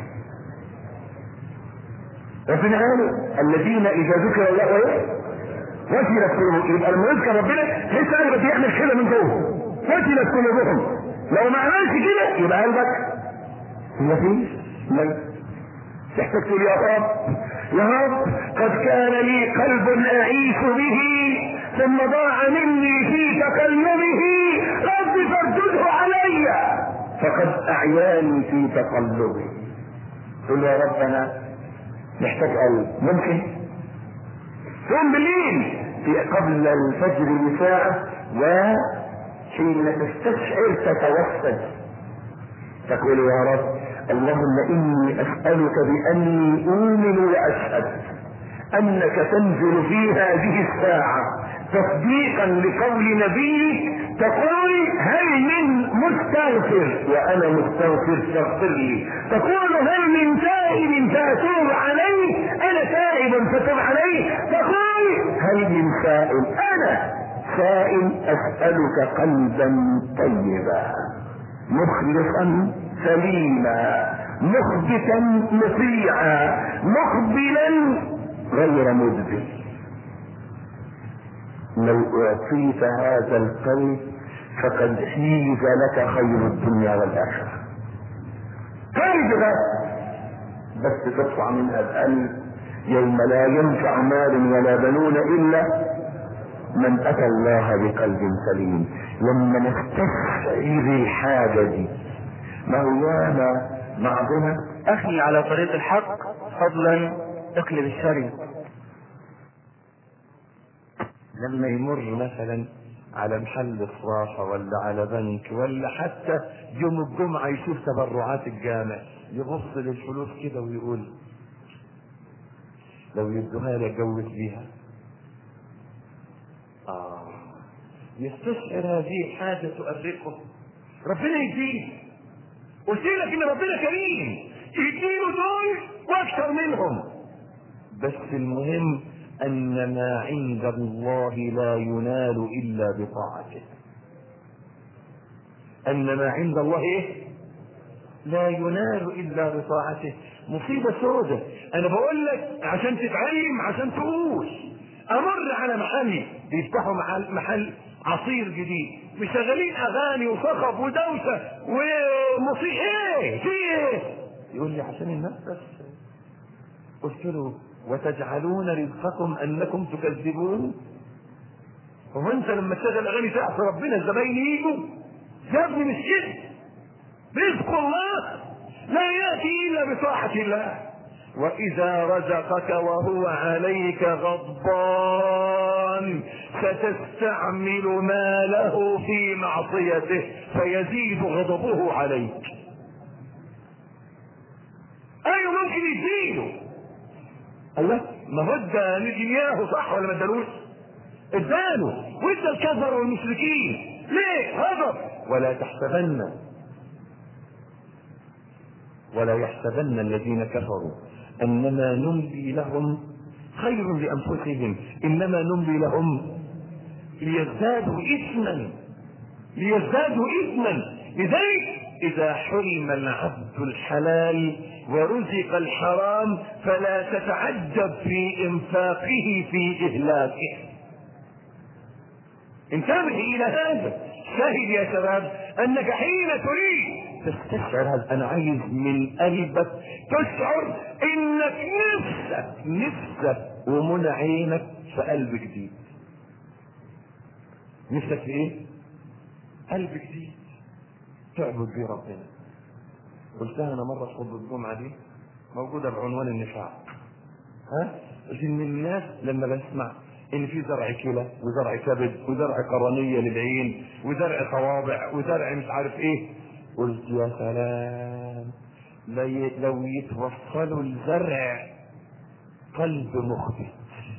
ربنا قال الذين إذا ذكر الله إيه؟ وجلت قلوبهم يبقى لما يذكر ربنا لسه قلبك يعمل كده من جوه وجلت قلوبهم لو ما عملش كده يبقى قلبك مفيش ميت تحتاج تقول يا رب يا رب قد كان لي قلب اعيش به ثم ضاع مني في تكلمه رب فاردده علي فقد اعياني في تقلبه قل يا رب انا محتاج قلب ممكن تقوم بالليل في قبل الفجر بساعة وحين تستشعر تتوسد تقول يا رب اللهم اني اسألك باني اؤمن واشهد انك تنزل في هذه الساعة تصديقا لقول نبيك تقول هل من مستغفر وانا مستغفر فاغفر لي تقول هل من تائب فاتوب عليه انا تائب فتوب عليه تقول هل من سائل انا سائل اسالك قلبا طيبا مخلصا سليما مخبتا مطيعا مقبلا غير مدبر لو اعطيت هذا القلب فقد حيز لك خير الدنيا والاخره قلب بس بس تطلع منها بقلب يوم لا ينفع مال ولا بنون الا من اتى الله بقلب سليم لما نستشعر الحاجه دي ما هو ياما بعضنا اخي على طريق الحق فضلا اقلب الشريط لما يمر مثلا على محل صرافة ولا على بنك ولا حتى يوم الجمعة يشوف تبرعات الجامع يبص للفلوس كده ويقول لو يدوها لي اتجوز بيها آه يستشعر هذه الحاجة تؤرقه ربنا يديه قلت لك ان ربنا كريم يديله دول واكثر منهم بس المهم ان ما عند الله لا ينال الا بطاعته ان ما عند الله ايه لا ينال الا بطاعته مصيبة سودة انا بقول لك عشان تتعلم عشان تقول امر على محل بيفتحوا محل, محل عصير جديد مشغلين اغاني وصخب ودوشه وموسيقى ايه في ايه يقول لي عشان الناس بس قلت له وتجعلون رزقكم انكم تكذبون هو انت لما تشغل اغاني تعصي ربنا الزباين يجوا يا ابني مش كده رزق الله لا ياتي الا بطاعه الله واذا رزقك وهو عليك غضبان ستستعمل ماله في معصيته فيزيد غضبه عليك ايوه ممكن يزيده الله ما هو ادى نتنياهو صح ولا ما ادالوش؟ اداله وادى الكفر والمشركين ليه؟ غضب ولا تحسبن ولا يحسبن الذين كفروا انما نملي لهم خير لانفسهم انما نملي لهم ليزدادوا اثما ليزدادوا اثما لذلك إذا حرم العبد الحلال ورزق الحرام فلا تتعجب في إنفاقه في إهلاكه انتبه إلى هذا شاهد يا شباب أنك حين تريد تستشعر هذا أنا عايز من قلبك تشعر إنك نفسك نفسك ومنى عينك في قلب جديد نفسك في إيه؟ قلب جديد تعبد بيه ربنا قلتها انا مره في خطبه الجمعه دي موجوده بعنوان النفاق ها قلت ان الناس لما بسمع ان في زرع كلى وزرع كبد وزرع قرنيه للعين وزرع صوابع وزرع مش عارف ايه قلت يا سلام لي- لو يتوصلوا الزرع قلب مخبت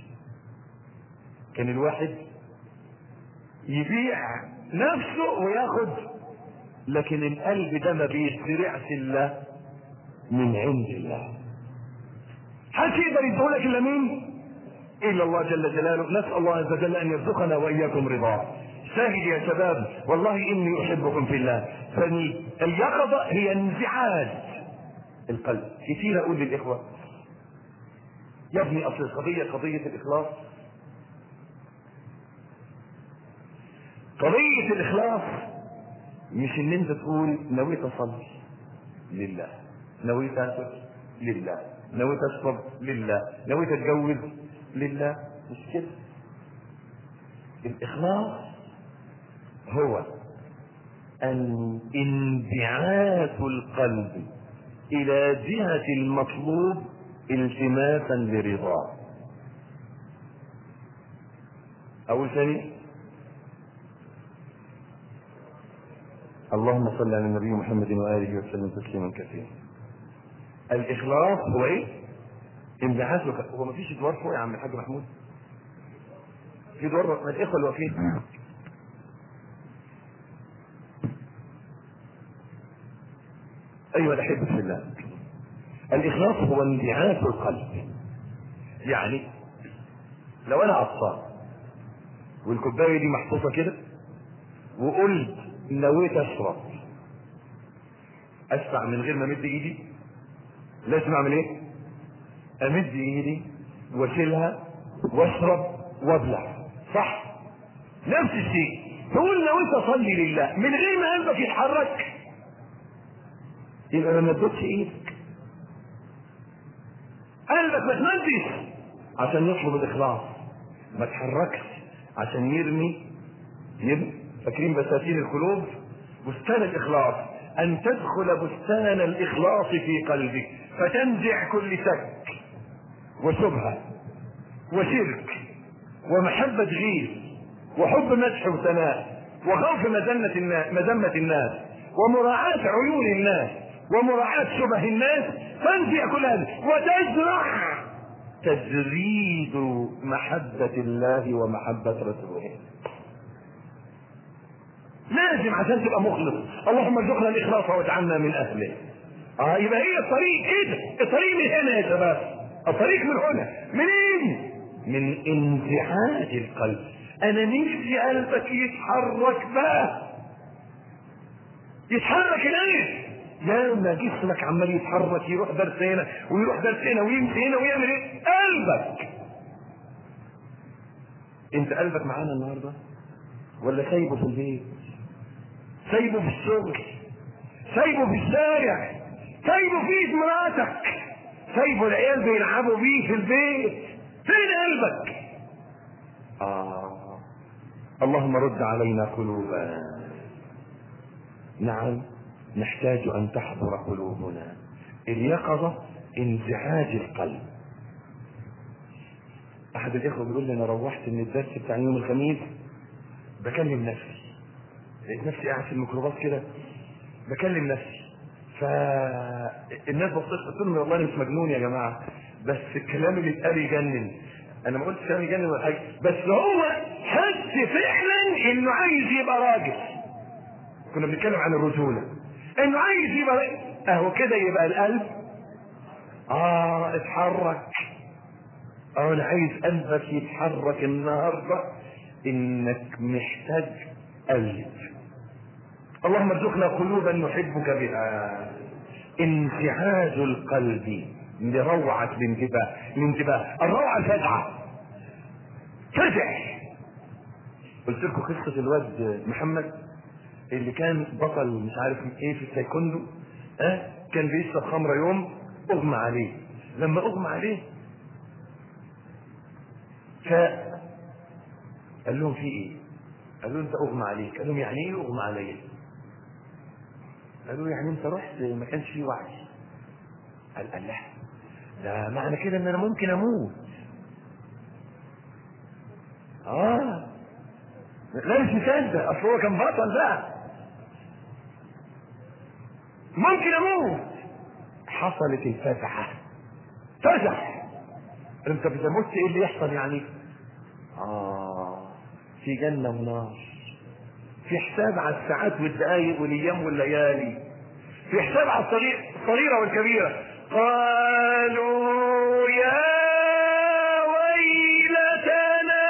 كان الواحد يبيع نفسه وياخد لكن القلب ده ما بيزرعش الا من عند الله حد يقدر يديهولك الا مين الا الله جل جلاله نسال الله عز وجل ان يرزقنا واياكم رضاه شاهد يا شباب والله اني احبكم في الله فاليقظه هي انزعاج القلب كثير اقول للاخوه يا ابني اصل القضيه قضيه الاخلاص قضيه الاخلاص مش ان انت تقول نويت اصلي لله نويت اكل لله نويت اشرب لله نويت اتجوز لله مش كده الاخلاص هو ان انبعاث القلب الى جهه المطلوب التماسا لرضاه اول ثاني اللهم صل على النبي محمد واله وسلم تسليما كثيرا. الاخلاص هو ايه؟ انبعاث الق- هو ما فيش ادوار فوق يا عم الحاج محمود؟ في ادوار ما الاخوه اللي واقفين ايوه الاحبه في الله. الاخلاص هو انبعاث القلب. يعني لو انا عطشان والكوبايه دي محطوطه كده وقلت نويت اشرب اشفع من غير ما امد ايدي لازم اعمل ايه امد ايدي واشيلها واشرب وابلع صح نفس الشيء تقول نويت اصلي لله من غير ما قلبك يتحرك يبقى ما مدتش ايدك قلبك ما تمدش عشان يطلب الاخلاص ما تحركش عشان يرمي يرمي فاكرين بساتين القلوب بستان الاخلاص ان تدخل بستان الاخلاص في قلبك فتنزع كل شك وشبهه وشرك ومحبه غير وحب مدح وثناء وخوف مذمه الناس مذمه الناس ومراعاه عيون الناس ومراعاه شبه الناس تنزع كل هذا وتزرع تجريد محبه الله ومحبه رسوله لازم عشان تبقى مخلص اللهم ارزقنا الاخلاص واجعلنا من اهله اه يبقى هي الطريق كده الطريق من هنا يا شباب الطريق من هنا منين من انزعاج القلب انا نفسي قلبك يتحرك بقى يتحرك الان يا ما جسمك عمال يتحرك يروح درس هنا ويروح درس هنا ويمشي هنا ويعمل ايه قلبك انت قلبك معانا النهارده ولا سايبه في البيت سايبه في الشغل سايبه في الشارع سايبه في ايد مراتك سايبه العيال بيلعبوا بيه في البيت فين قلبك آه. اللهم رد علينا قلوبنا نعم نحتاج ان تحضر قلوبنا اليقظه انزعاج القلب احد الاخوه بيقول لي انا روحت من الدرس بتاع يوم الخميس بكلم نفسي لقيت نفسي قاعد في الميكروباص كده بكلم نفسي فالناس بصيت قلت لهم والله انا مش مجنون يا جماعه بس الكلام اللي اتقال يجنن انا ما قلتش كلام يجنن ولا حاجه بس هو حس فعلا انه عايز يبقى راجل كنا بنتكلم عن الرجوله انه عايز يبقى راجل. اهو كده يبقى القلب اه اتحرك اه انا عايز قلبك يتحرك النهارده انك محتاج قلب اللهم ارزقنا قلوبا نحبك بها انزعاج القلب لروعة الانتباه الانتباه الروعة الفزعة فزع قلت لكم قصة الواد محمد اللي كان بطل مش عارف ايه في التايكوندو اه كان بيشرب خمرة يوم اغمى عليه لما اغمى عليه ف قال لهم في ايه قالوا له انت اغمى عليك قال لهم يعني ايه اغمى عليا قالوا يعني انت رحت ما كانش فيه وعي قال قال لا ده معنى كده ان انا ممكن اموت اه لا مش مصدق اصل هو كان بطل بقى ممكن اموت حصلت الفزعه فزع انت اذا مت ايه اللي يحصل يعني اه في جنه ونار في حساب على الساعات والدقائق والايام والليالي في حساب على الصغير الصغيره والكبيره قالوا يا ويلتنا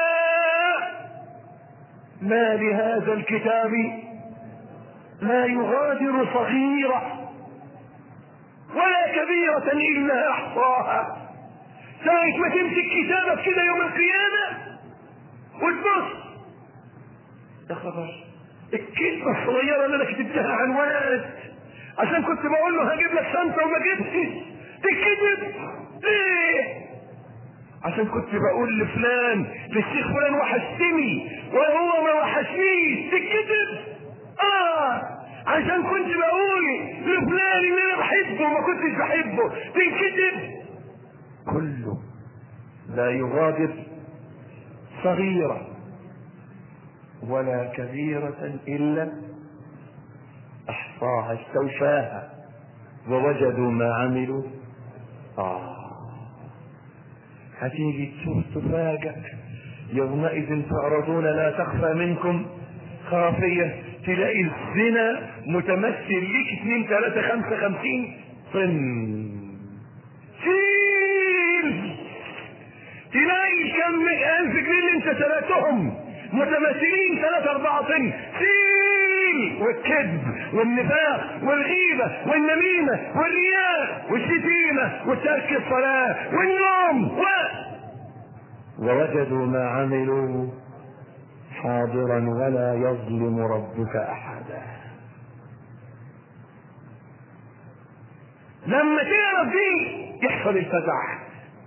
ما لهذا الكتاب لا يغادر صغيرة ولا كبيرة إلا أحصاها ساعة ما تمسك كتابك كده يوم القيامة وتبص يا خبر الكلمة الصغيرة اللي انا كتبتها عنوانات عشان كنت بقول له هجيب لك شنطة وما جبتش تكتب ليه؟ عشان كنت بقول لفلان للشيخ فلان وحشتني وهو ما وحشنيش تكتب اه عشان كنت بقول لفلان ان انا بحبه وما كنتش بحبه تنكتب كله لا يغادر صغيرة ولا كبيرة إلا أحصاها استوفاها ووجدوا ما عملوا آه هتيجي تشوف تفاجأ يومئذ تعرضون لا تخفى منكم خافية تلاقي الزنا متمثل ليك اثنين ثلاثة خمسة خمسين طن شيل تلاقي كم ألف جنيه اللي انت سرقتهم متمثلين ثلاثة أربعة طن شيل والكذب والنفاق والغيبة والنميمة والرياء والشتيمة وترك الصلاة والنوم و... ووجدوا ما عملوا حاضرا ولا يظلم ربك أحدا لما تعرف دي يحصل الفزع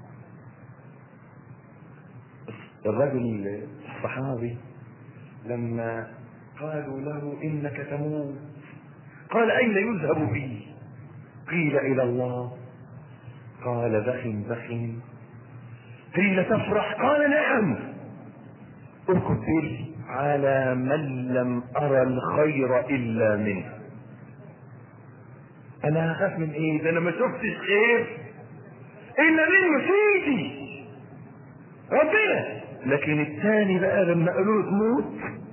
الرجل الصحابي لما قالوا له انك تموت قال اين يذهب بي قيل الى الله قال بخ بخ قيل تفرح قال نعم اقتل على من لم ارى الخير الا منه انا هخاف من ايه ده انا ما شفتش خير الا منه سيدي ربنا لكن الثاني بقى لما قالوا له تموت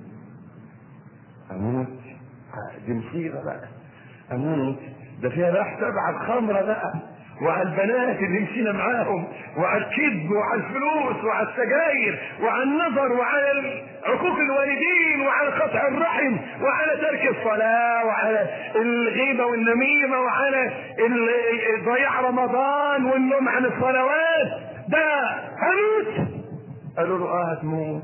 اموت دي مصيبه بقى اموت ده فيها بقى حساب على الخمره بقى وعلى البنات اللي مشينا معاهم وعلى الكذب وعلى الفلوس وعلى السجاير وعلى النظر وعلى عقوق الوالدين وعلى قطع الرحم وعلى ترك الصلاة وعلى الغيبة والنميمة وعلى ال- ضياع رمضان والنوم عن الصلوات ده هموت قالوا له اه هتموت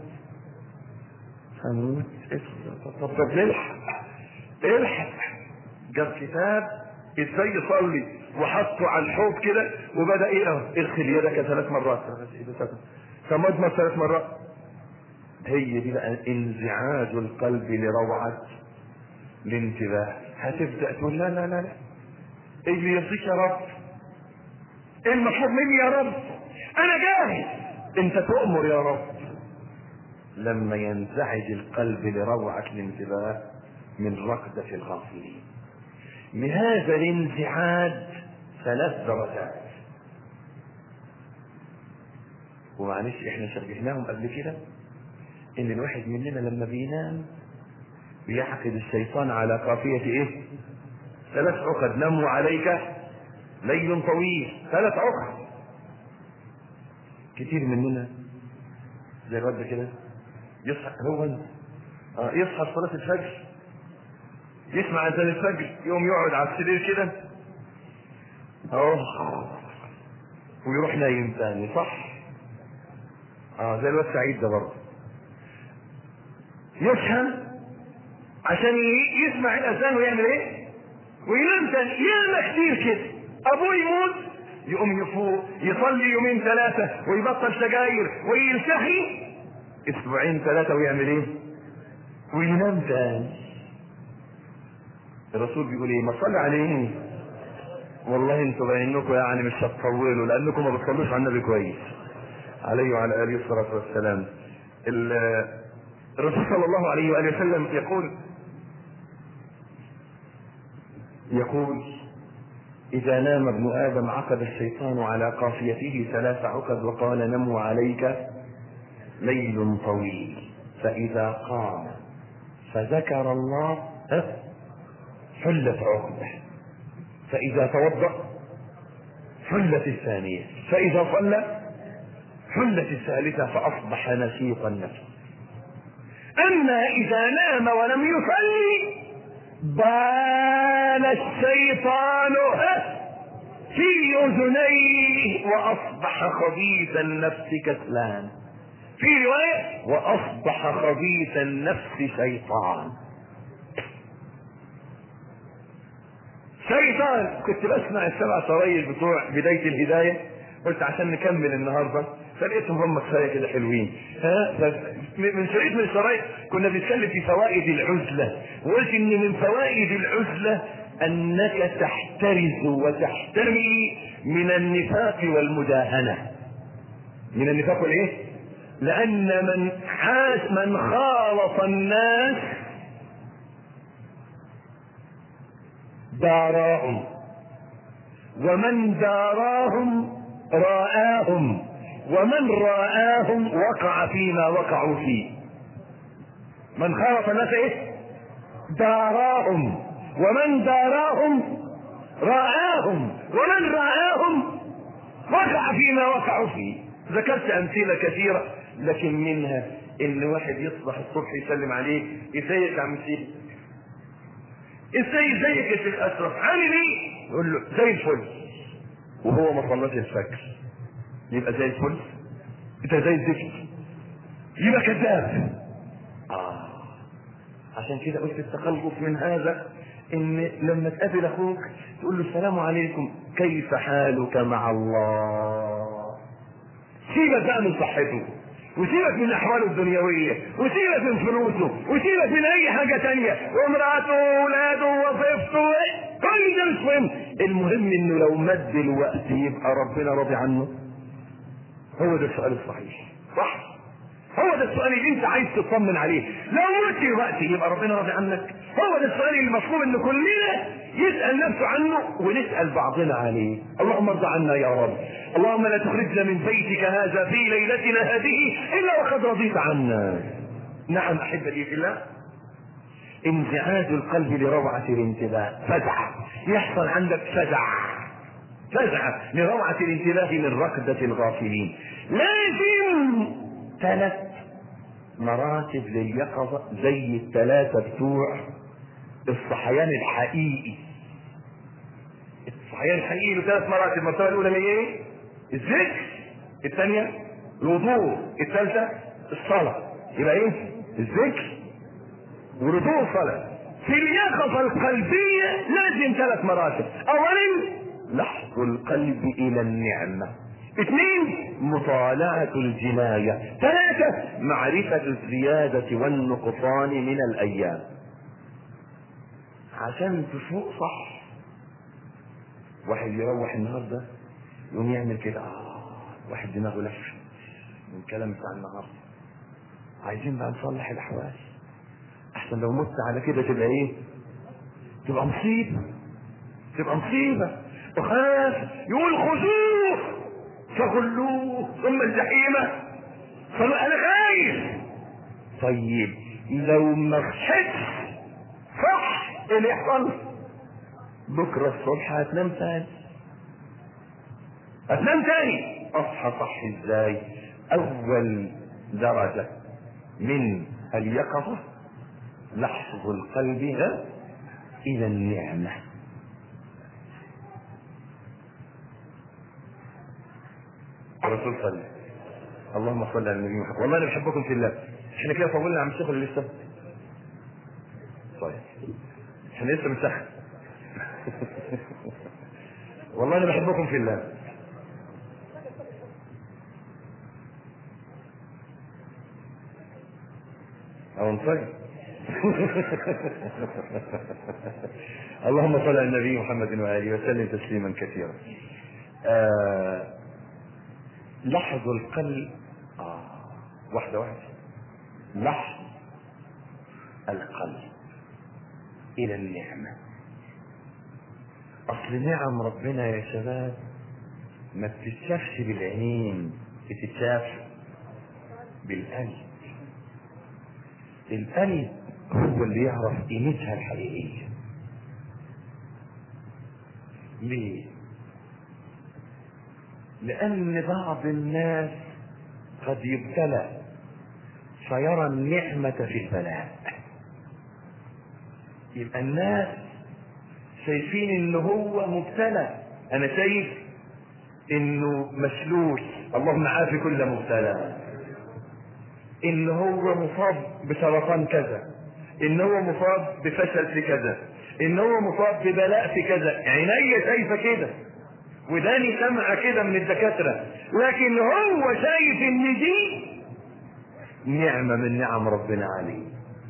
هموت طب طب طب نلحق الحق جاب كتاب ازاي يصلي وحطه على الحوض كده وبدا ايه اه اغسل يدك ثلاث مرات تمضمض ثلاث مرات هي دي بقى انزعاج القلب لروعة الانتباه هتبدا تقول لا لا لا لا ايه اللي يرضيك يا رب ايه المطلوب مني يا رب انا جاهز انت تؤمر يا رب لما ينزعج القلب لروعة الانتباه من ركضة الغافلين لهذا الانزعاج ثلاث درجات ومعلش احنا شبهناهم قبل كده ان الواحد مننا لما بينام بيعقد الشيطان على قافية ايه ثلاث عقد نموا عليك ليل طويل ثلاث عقد كتير مننا زي الواد كده يصحى هو آه يصحى صلاة الفجر يسمع اذان الفجر يقوم يقعد على السرير كده اهو ويروح نايم تاني صح اه زي الواد سعيد ده برضه يصحى عشان ي- يسمع الاذان ويعمل ايه وينام تاني ياما كتير كده ابوه يموت يقوم يفوق يصلي يومين ثلاثة ويبطل سجاير ويلتحي اسبوعين ثلاثة ويعمل ايه وينام تاني الرسول بيقول ايه ما صلي عليه والله انتوا باينكم يعني مش هتطولوا لانكم ما بتصلوش على النبي كويس عليه وعلى اله الصلاه والسلام ال- الرسول صلى الله عليه واله وسلم يقول يقول إذا نام ابن آدم عقد الشيطان على قافيته ثلاث عقد وقال نموا عليك ليل طويل فإذا قام فذكر الله ها، حلت عقده فإذا توضأ حلت الثانية فإذا صلى حلت الثالثة فأصبح نشيط النفس أما إذا نام ولم يصلي بال الشيطان في أذنيه وأصبح خبيث النفس كسلان في رواية وأصبح خبيث النفس شيطان شيطان كنت بسمع السبع سراير بتوع بداية الهداية قلت عشان نكمل النهاردة فلقيتهم هم كفاية كده حلوين ها ف- من شريط من الشرايط كنا بنتكلم في فوائد العزلة وقلت ان من فوائد العزلة انك تحترز وتحتمي من النفاق والمداهنة من النفاق والايه لان من عاش من خالط الناس داراهم ومن داراهم راآهم ومن رآهم وقع فيما وقعوا فيه من خالط الناس ايه داراهم ومن داراهم رآهم ومن رآهم وقع فيما وقعوا فيه ذكرت امثله كثيره لكن منها ان واحد يصبح الصبح يسلم عليه ازيك يا عم سيدي ازاي ازيك يا شيخ اشرف عامل ايه يقول له زي الفل وهو ما صلاش الفجر يبقى زي الفل انت زي الزفت يبقى كذاب اه عشان كده قلت التخلص من هذا ان لما تقابل اخوك تقول له السلام عليكم كيف حالك مع الله سيبك بقى من صحته وسيبك من احواله الدنيويه وسيبك من فلوسه وسيبك من اي حاجه تانية وامراته واولاده ووظيفته كل ده مش مهم المهم انه لو مد الوقت يبقى ربنا راضي عنه هو ده السؤال الصحيح صح هو ده السؤال اللي انت عايز تطمن عليه لو مت الوقت يبقى ربنا راضي عنك هو ده السؤال اللي المفروض ان كلنا يسال نفسه عنه ونسال بعضنا عليه اللهم ارضى عنا يا رب اللهم لا تخرجنا من بيتك هذا في ليلتنا هذه الا وقد رضيت عنا نعم احبتي في الله انزعاج القلب لروعة الانتباه فزع يحصل عندك فزع فزع لروعة الانتباه من ركضة الغافلين لازم ثلاث مراتب لليقظة زي الثلاثة بتوع الصحيان الحقيقي الصحيان الحقيقي له ثلاث مراتب المرتبة الأولى هي إيه؟ الذكر الثانية الوضوء الثالثة الصلاة يبقى إيه؟ الذكر ورجوع الصلاة في اليقظة القلبية لازم ثلاث مراتب أولا لحظ القلب إلى النعمة اثنين مطالعة الجناية ثلاثة معرفة الزيادة والنقصان من الأيام عشان تفوق صح واحد يروح النهارده يقوم يعمل كده آه واحد دماغه لف من الكلام بتاع النهارده عايزين بقى نصلح الأحوال احسن لو مت على كده تبقى ايه تبقى مصيبة تبقى مصيبة وخاف يقول خذوه فغلوه ثم الجحيم فانا انا خايف طيب لو ما خشتش صح ايه اللي يحصل بكره الصبح هتنام تاني هتنام تاني اصحى صح ازاي اول درجة من اليقظة لحظ القلب ها إلى النعمة الرسول صلى اللهم صل على النبي محمد والله انا بحبكم في الله احنا كده طولنا عم الشيخ ولا لسه طيب احنا لسه بنسخن والله انا بحبكم في الله او نصلي اللهم صل على النبي محمد واله وسلم تسليما كثيرا آه لحظ القلب آه واحده واحده لحظ القلب الى النعمه اصل نعم ربنا يا شباب ما بتتشافش بالعينين بتتشاف بالقلب القلب هو اللي يعرف قيمتها الحقيقية ليه؟ لأن بعض الناس قد يبتلى فيرى النعمة في البلاء يبقى الناس شايفين ان هو مبتلى انا شايف انه مشلول اللهم عافي كل مبتلى ان هو مصاب بسرطان كذا ان هو مصاب بفشل في كذا ان هو مصاب ببلاء في كذا عيني شايفه كده وداني سامعه كده من الدكاتره لكن هو شايف ان دي نعمه من نعم ربنا عليه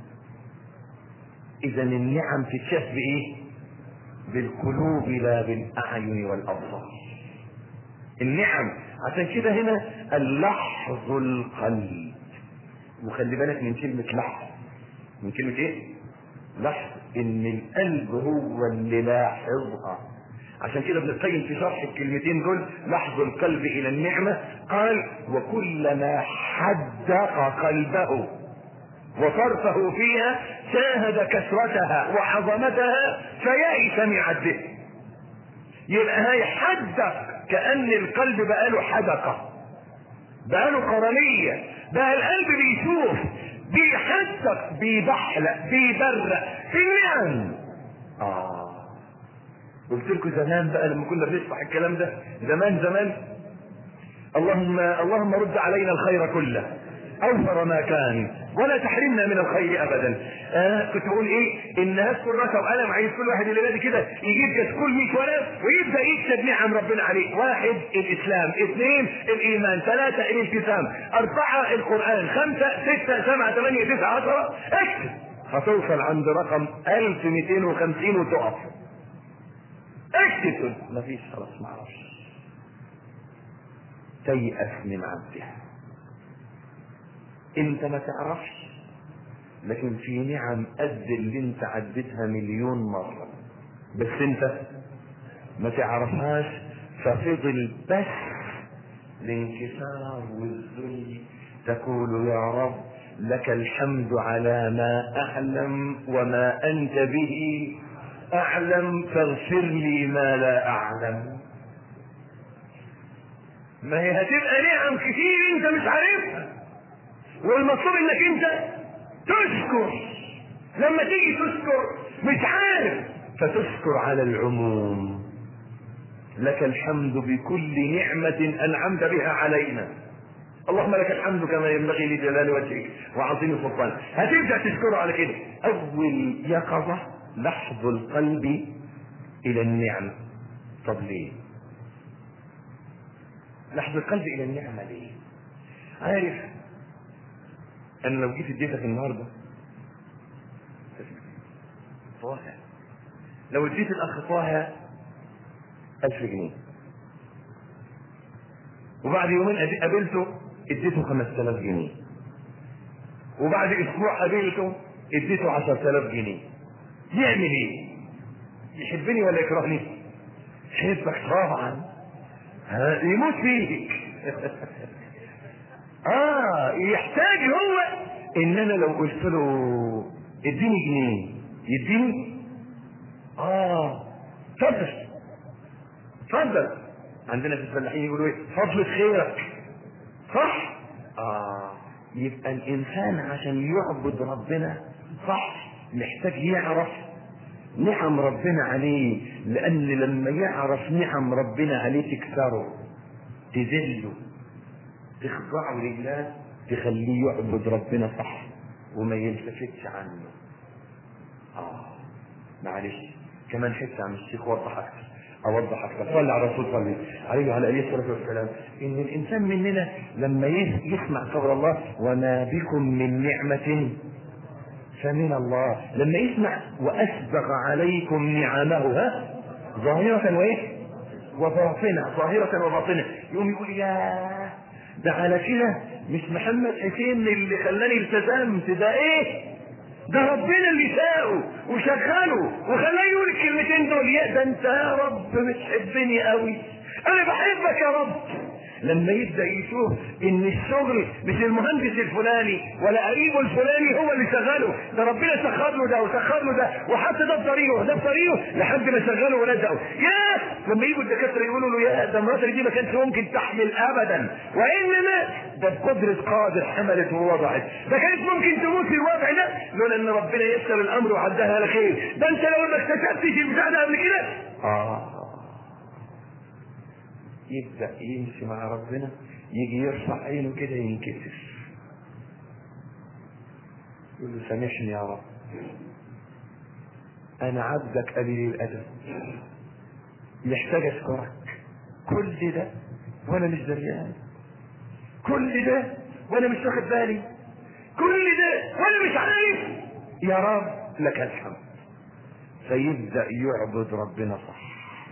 اذا النعم تتشاف بايه بالقلوب لا بالاعين والابصار النعم عشان كده هنا اللحظ القلب وخلي بالك من كلمة لحظ من كلمة ايه؟ لحظ ان القلب هو اللي لاحظها عشان كده ابن القيم في شرح الكلمتين دول لحظ القلب الى النعمة قال وكلما حدق قلبه وصرفه فيها شاهد كثرتها وعظمتها فيئس من عده يبقى هي حدق كأن القلب بقاله حدقة بقاله قرنية بقى القلب بيشوف بيحدق بيبحلق بيبرق في النعم اه قلت لكم زمان بقى لما كنا بنشرح الكلام ده زمان زمان اللهم اللهم رد علينا الخير كله اوفر ما كان ولا تحرمنا من الخير ابدا آه كنت بقول ايه الناس كراسه وقلم عايز كل واحد اللي بادي كده يجيب كشكول 100 ورق ويبدا يكتب نعم ربنا عليه واحد الاسلام اثنين الايمان ثلاثه الالتزام اربعه القران خمسه سته سبعه ثمانيه تسعه عشره اكتب هتوصل عند رقم 1250 وتقف اكتب مفيش خلاص ما اعرفش تيأس من عبدها انت ما تعرفش لكن في نعم قد اللي انت عدتها مليون مرة بس انت ما تعرفهاش ففضل بس الانكسار والذل تقول يا رب لك الحمد على ما اعلم وما انت به اعلم فاغفر لي ما لا اعلم ما هي هتبقى نعم كتير انت مش عارفها والمطلوب انك انت تشكر لما تيجي تشكر مش عارف فتشكر على العموم لك الحمد بكل نعمة أنعمت بها علينا اللهم لك الحمد كما ينبغي لجلال وجهك وعظيم سلطانك هتبدأ تشكره على كده أول يقظة لحظ القلب إلى النعمة طب ليه؟ لحظ القلب إلى النعمة ليه؟ عارف انا لو جيت اديتك النهارده طه لو اديت الاخ طه 1000 جنيه وبعد يومين قابلته اديته 5000 جنيه وبعد اسبوع قابلته اديته 10000 جنيه يعمل ايه؟ يحبني ولا يكرهني؟ يحبك طبعا ها يموت فيك اه يحتاج هو ان انا لو قلت له اديني جنيه يديني اه اتفضل اتفضل عندنا في الفلاحين يقولوا ايه فضل خيرك صح اه يبقى الانسان عشان يعبد ربنا صح محتاج يعرف نعم ربنا عليه لان لما يعرف نعم ربنا عليه تكسره تذله تخضعه لله تخليه يعبد ربنا صح وما يلتفتش عنه اه معلش كمان حته عن الشيخ وضح اكتر اوضح اكتر صلى على الرسول صلى عليه وعلى اله الصلاه والسلام ان الانسان مننا لما يسمع قول الله وما بكم من نعمه فمن الله لما يسمع واسبغ عليكم نعمه ها ظاهره وايه وباطنه ظاهره وباطنه يقوم يقول يا ده على كده مش محمد حسين اللي خلاني التزمت ده ايه ده ربنا اللي ساقه وشغله وخلاه يقول الكلمتين دول يا ده انت يا رب بتحبني قوي انا بحبك يا رب لما يبدا يشوف ان الشغل مش المهندس الفلاني ولا قريبه الفلاني هو اللي شغله ده ربنا سخر له ده وسخر له ده وحط ده في طريقه وده في طريقه لحد ما شغله ورزقه يا لما يجوا الدكاتره يقولوا له يا ده مراتك دي ما كانش ممكن تحمل ابدا وانما ده بقدره قادر حملت ووضعت ده كانت ممكن تموت في الوضع ده لولا ان ربنا يسر الامر وعدها على خير ده انت لو ما اكتشفتش البتاع ده قبل كده اه يبدأ يمشي مع ربنا يجي يرفع عينه كده ينكسر يقول له سامحني يا رب أنا عبدك قليل الأدب محتاج أشكرك كل ده وأنا مش دريان كل ده وأنا مش واخد بالي كل ده وأنا مش عارف يا رب لك الحمد فيبدأ يعبد ربنا صح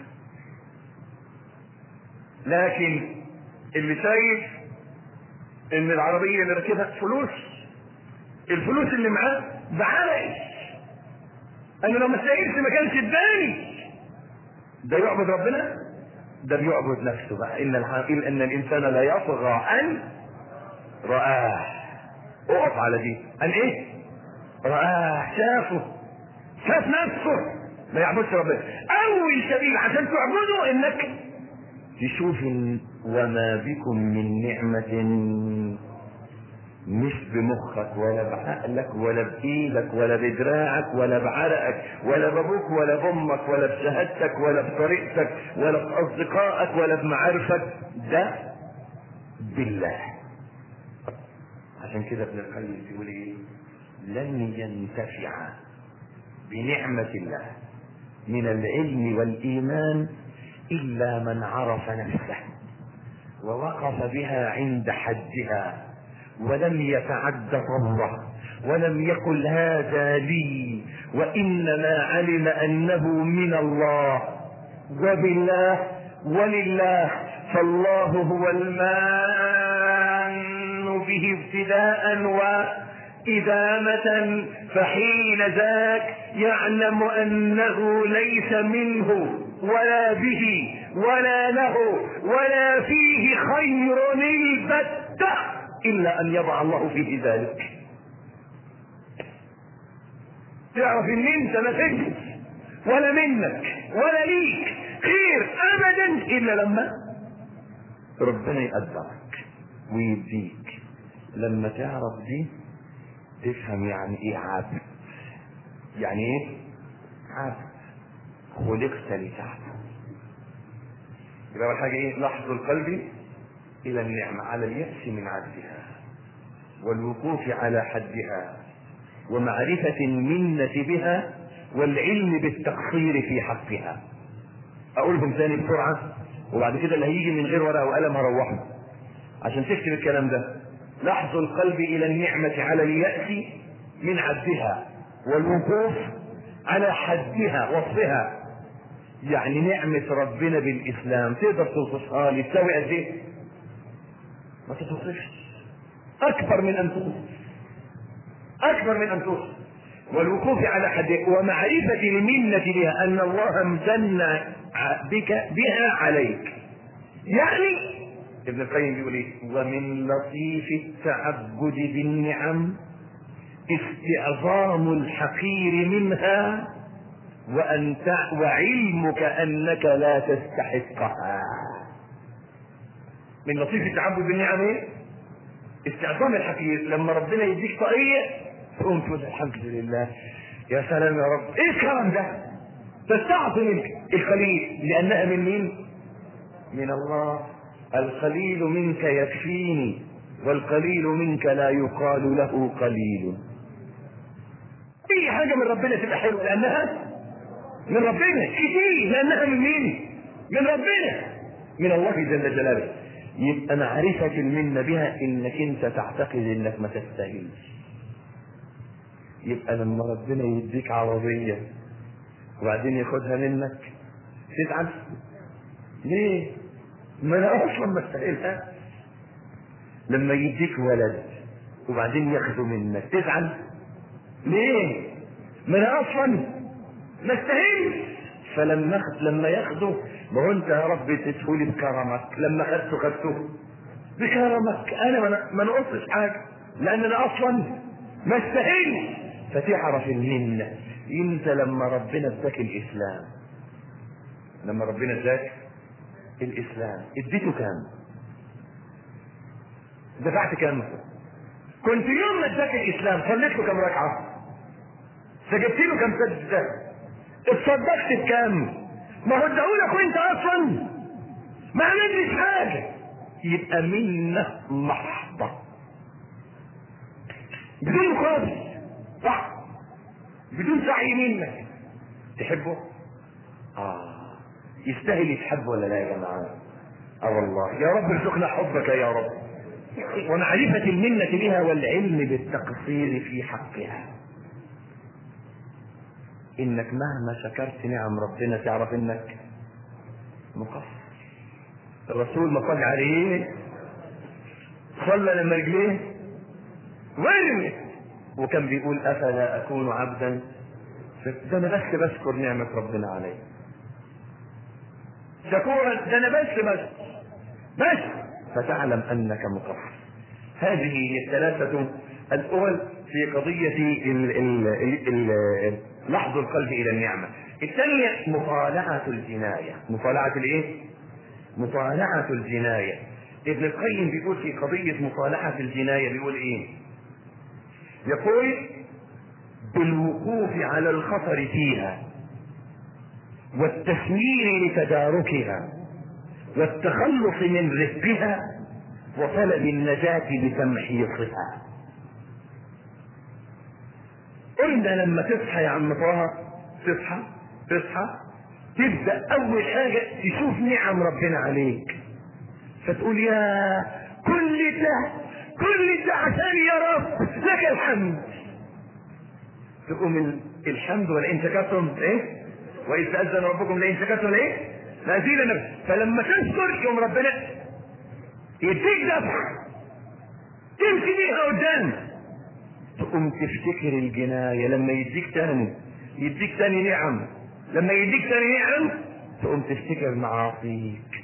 لكن اللي شايف ان العربية اللي راكبها فلوس الفلوس اللي معاه بعرق انا لو ما سايقش ما كانش اداني ده يعبد ربنا ده بيعبد نفسه بقى ان الحقيقة ان الانسان لا يطغى ان رآه اقف على دي ان ايه رآه شافه شاف نفسه ما يعبدش ربنا اول سبيل عشان تعبده انك تشوف وما بكم من نعمة مش بمخك ولا بعقلك ولا بإيدك ولا بدراعك ولا بعرقك ولا بابوك ولا بأمك ولا بشهادتك ولا بطريقتك ولا بأصدقائك ولا بمعارفك ده بالله عشان كده ابن القيم بيقول ايه لن ينتفع بنعمة الله من العلم والإيمان إلا من عرف نفسه ووقف بها عند حدها ولم يتعد طره ولم يقل هذا لي وإنما علم أنه من الله وبالله ولله فالله هو المان به ابتداء وإدامة فحين ذاك يعلم أنه ليس منه ولا به ولا له ولا فيه خير البتة إلا أن يضع الله فيه ذلك تعرف ان انت ما فيش ولا منك ولا ليك خير ابدا الا لما ربنا يقدرك ويديك لما تعرف دي تفهم يعني ايه عبد يعني ايه عبد خلقت لتعبد يبقى اول حاجه ايه لحظ القلب الى النعمه على الياس من عبدها والوقوف على حدها ومعرفه المنه بها والعلم بالتقصير في حقها اقولهم ثاني بسرعه وبعد كده اللي هيجي من غير ورقه وقلم هروحه عشان تكتب الكلام ده لحظ القلب الى النعمه على الياس من عبدها والوقوف على حدها وصفها يعني نعمة ربنا بالإسلام تقدر توصفها لي تساوي قد إيه؟ ما تتوصفش أكبر من أن توصف أكبر من أن توصف والوقوف على حد ومعرفة المنة بها أن الله امتن بك بها عليك يعني ابن القيم بيقول ايه ومن لطيف التعبد بالنعم استعظام الحقير منها وأن وعلمك أنك لا تستحقها من لطيف التعبد بالنعم ايه؟ استعظام الحقير لما ربنا يديك طريق تقوم تقول الحمد لله يا سلام يا رب ايه الكرم ده تستعظم القليل لأنها من مين؟ من الله القليل منك يكفيني والقليل منك لا يقال له قليل اي حاجه من ربنا تبقى حلوه لانها من ربنا كتير لانها من مين من ربنا من الله جل جلاله يبقى معرفة المنة بها انك انت تعتقد انك ما تستاهلش يبقى لما ربنا يديك عربية وبعدين ياخدها منك تزعل ليه؟ ما انا اصلا ما استاهلها لما يديك ولد وبعدين ياخده منك تزعل ليه؟ ما انا اصلا ما استاهلش فلما ياخد لما ياخده ما هو انت يا رب تدخلي بكرمك لما خدته خدته بكرمك انا ما- ما نقصش حاجه لان انا اصلا ما استاهلش فتعرف المنه انت لما ربنا اداك الاسلام لما ربنا اداك الاسلام اديته كام دفعت كام كنت يوم ما اداك الاسلام صليت له كام ركعه سجدت له كام سجده اتصدقت بكام ما هو اداهولك وانت اصلا ما عملتش حاجه يبقى منه محضه بدون مقابل صح بدون سعي منك تحبه اه يستاهل يتحب ولا لا يا جماعه اه والله يا رب ارزقنا حبك يا رب ومعرفة المنة بها والعلم بالتقصير في حقها انك مهما شكرت نعم ربنا تعرف انك مقصر الرسول ما صلى عليه صلى لما رجليه ورمت وكان بيقول افلا اكون عبدا ده انا بس بشكر نعمة ربنا علي شكورا ده انا بس بس بس فتعلم انك مقصر هذه هي الثلاثة الأول في قضية ال- ال- ال- ال- لحظ القلب إلى النعمة الثانية مطالعة الجناية مطالعة الإيه؟ مطالعة الجناية ابن القيم بيقول في قضية مطالعة الجناية بيقول إيه؟ يقول بالوقوف على الخطر فيها والتسمير لتداركها والتخلص من رزقها وطلب النجاة بتمحيصها قلنا لما تصحى يا عم طه تصحى تصحى تبدأ أول حاجة تشوف نعم ربنا عليك فتقول يا كل ده كل ده عشان يا رب لك الحمد تقوم ال- الحمد ولئن شكرتم ايه وإذ تأذن ربكم لئن شكرتم ايه لأزيدنكم فلما تشكر يوم ربنا يديك دفع تمشي بيها قدام تقوم تفتكر الجناية لما يديك تاني يديك تاني نعم لما يديك تاني نعم تقوم تفتكر معاصيك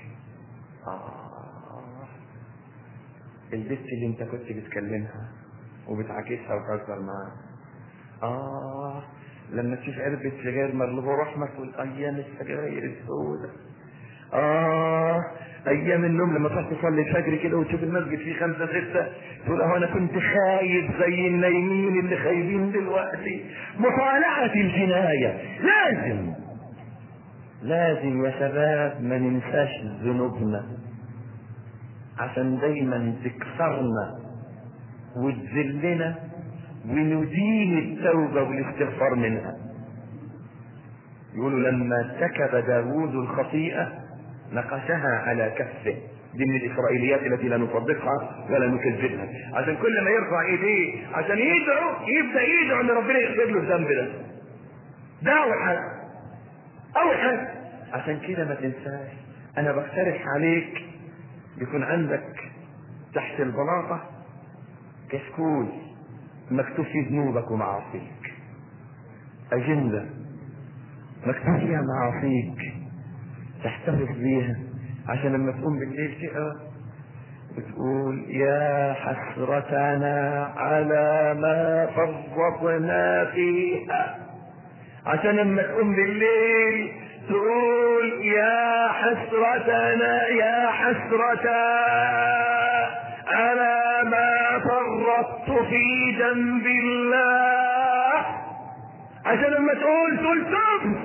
آه. البت اللي انت كنت بتكلمها وبتعاكسها وتهزر معاها اه لما تشوف علبة سجاير مغلوبة رحمة تقول ايام السجاير السوداء اه ايام النوم لما تروح تصلي الفجر كده وتشوف المسجد فيه خمسة ستة تقول اهو انا كنت خايف زي النايمين اللي خايفين دلوقتي مطالعة الجناية لازم لازم يا شباب ما ننساش ذنوبنا عشان دايما تكسرنا وتذلنا وندين التوبة والاستغفار منها يقولوا لما ارتكب داوود الخطيئة نقشها على كفه دي من الإسرائيليات التي لا نصدقها ولا نكذبها عشان كل ما يرفع ايديه عشان يدعو يبدأ يدعو ان ربنا يغفر له الذنب ده ده أول حاجة أول حاجة عشان كده ما تنساش أنا بقترح عليك يكون عندك تحت البلاطة كشكول مكتوب فيه ذنوبك ومعاصيك أجندة مكتوب فيها معاصيك تحتفظ بيها عشان لما تقوم بالليل كده بتقول يا حسرتنا على ما فرطنا فيها عشان لما تقوم بالليل تقول يا حسرتنا يا حسرتا على ما فرطت في جنب الله عشان لما تقول تقول تب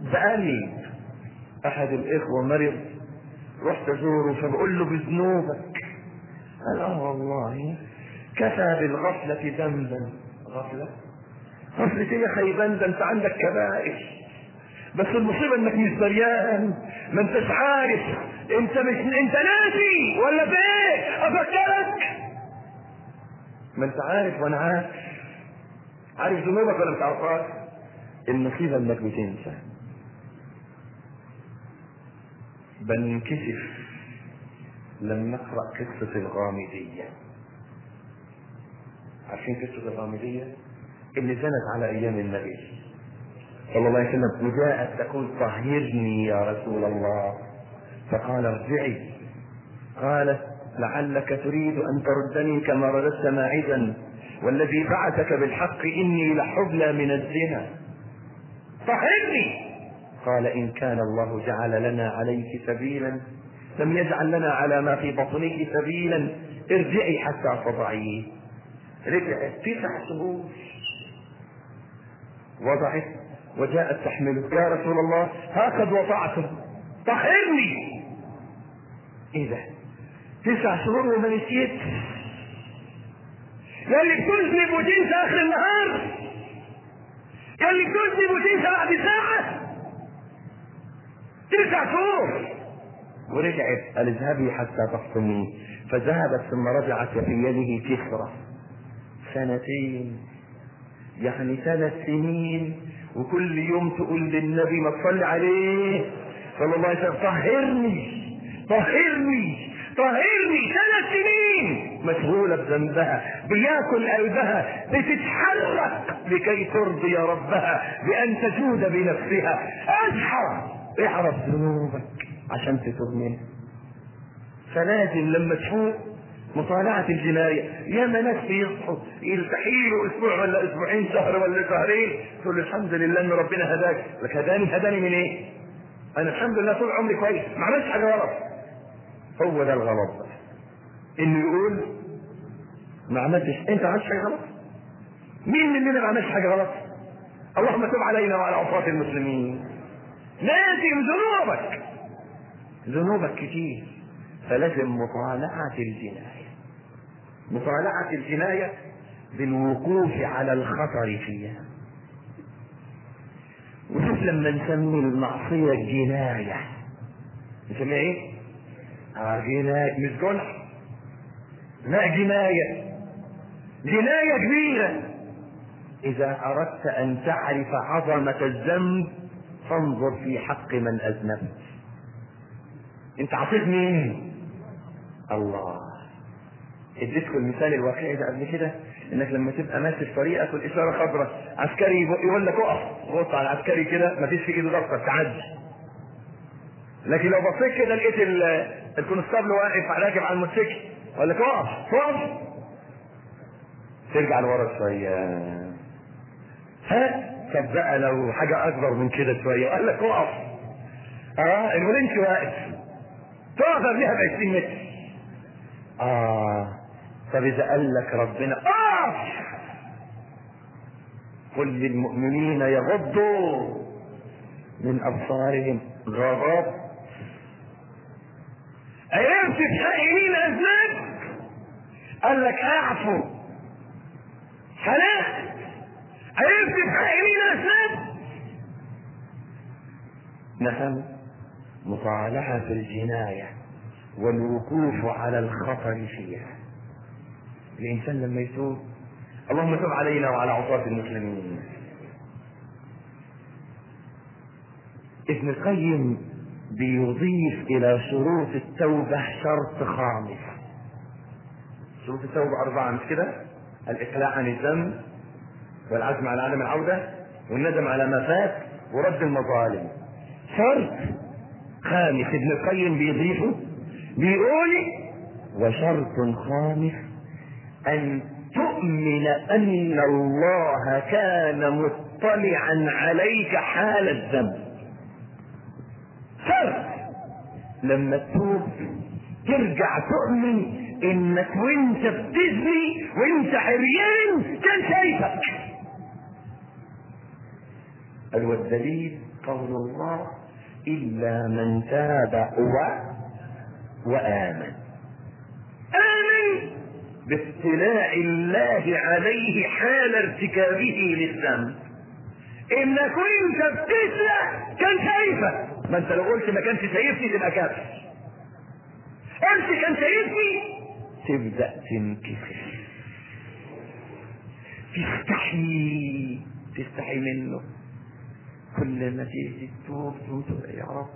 سألني أحد الإخوة مرض رحت أزوره فبقول له بذنوبك قال آه والله كفى بالغفلة ذنبا غفلة غفلة إيه يا خيبان ده أنت عندك كبائر بس المصيبة إنك مش دريان ما أنتش عارف أنت مش أنت ناسي ولا في إيه؟ أفكرك ما أنت عارف وأنا عارف عارف ذنوبك ولا مش عارفها المصيبة إنك بتنسى بنكشف لما نقرأ قصة الغامدية عارفين قصة الغامدية اللي زنت على أيام النبي صلى الله عليه وسلم وجاءت تقول طهرني يا رسول الله فقال ارجعي قالت لعلك تريد أن تردني كما رددت ماعزا والذي بعثك بالحق إني لحبلى من الزنا طهرني قال إن كان الله جعل لنا عليك سبيلا لم يجعل لنا على ما في بطنك سبيلا ارجعي حتى تضعيه رجعت تسع شهور وضعت وجاءت تحمله يا رسول الله ها قد وضعته طهرني ايه ده تسع شهور وما نسيت يا اللي بتذنب وتنسى اخر النهار يا اللي بتذنب وتنسى بعد ساعه تسع شهور ورجعت قال اذهبي حتى تفطمي فذهبت ثم رجعت في يده كسرة سنتين يعني ثلاث سنين وكل يوم تقول للنبي ما تصلي عليه صلى الله عليه وسلم طهرني طهرني طهرني ثلاث سنين مشغولة بذنبها بياكل قلبها بتتحرك لكي ترضي ربها بأن تجود بنفسها اصحى اعرف ذنوبك عشان تتوب منها فلازم لما تفوق مطالعة الجناية ياما ناس بيصحوا يلتحيلوا اسبوع ولا اسبوعين شهر ولا شهرين تقول له الحمد لله ان ربنا هداك لك هداني هداني من ايه؟ انا الحمد لله طول عمري كويس ما عملتش حاجه غلط هو ده الغلط بقى انه يقول ما عملتش انت ما عملتش حاجه غلط مين مننا ما عملش حاجه غلط اللهم تب علينا وعلى عصاة المسلمين لازم ذنوبك ذنوبك كتير فلازم مطالعة الجناية مطالعة الجناية بالوقوف على الخطر فيها وشوف لما نسمي المعصية جناية نسميها ايه؟ اه جناية مش جنح لا جناية جناية كبيرة إذا أردت أن تعرف عظمة الذنب فانظر في حق من أذنبت أنت عصيت مين؟ الله اديتكم المثال الواقعي ده قبل كده انك لما تبقى ماشي في طريقك والاشاره خضراء عسكري يقول لك اقف بص على العسكري كده مفيش في ايده ضغطه تعدي لكن لو بصيت كده لقيت الكونستابل واقف راكب على الموتوسيكل يقول لك اقف اقف ترجع لورا شويه ها طب بقى لو حاجه اكبر من كده شويه قال لك اقف اه الولنش واقف تقف قبلها ب 20 متر اه طب اذا قال لك ربنا اقف قل للمؤمنين يغضوا من ابصارهم غضب عرفت في حق مين اذنب قال لك اعفو خلاص عرفت في حق مين اذنب نفهم مطالعة الجناية والوقوف على الخطر فيها الإنسان لما يتوب اللهم تب علينا وعلى عصاة المسلمين ابن القيم بيضيف إلى شروط التوبة شرط خامس شروط التوبة أربعة مش كده؟ الإقلاع عن الذنب والعزم على عدم العودة والندم على ما فات ورد المظالم شرط خامس ابن القيم بيضيفه بيقول وشرط خامس أن تؤمن أن الله كان مطلعا عليك حال الذنب شرط لما تتوب ترجع تؤمن انك وانت بتزني وانت عريان كان شايفك قال والدليل قول الله إلا من تاب و وآمن آمن باطلاع الله عليه حال ارتكابه للذنب إن كنت بتسرق كان شايفك ما انت لو قلت ما كانش شايفني تبقى كافر قلت كان شايفني تبدأ تنكسر تستحي تستحي منه كل ما تيجي تتوب تقول يا رب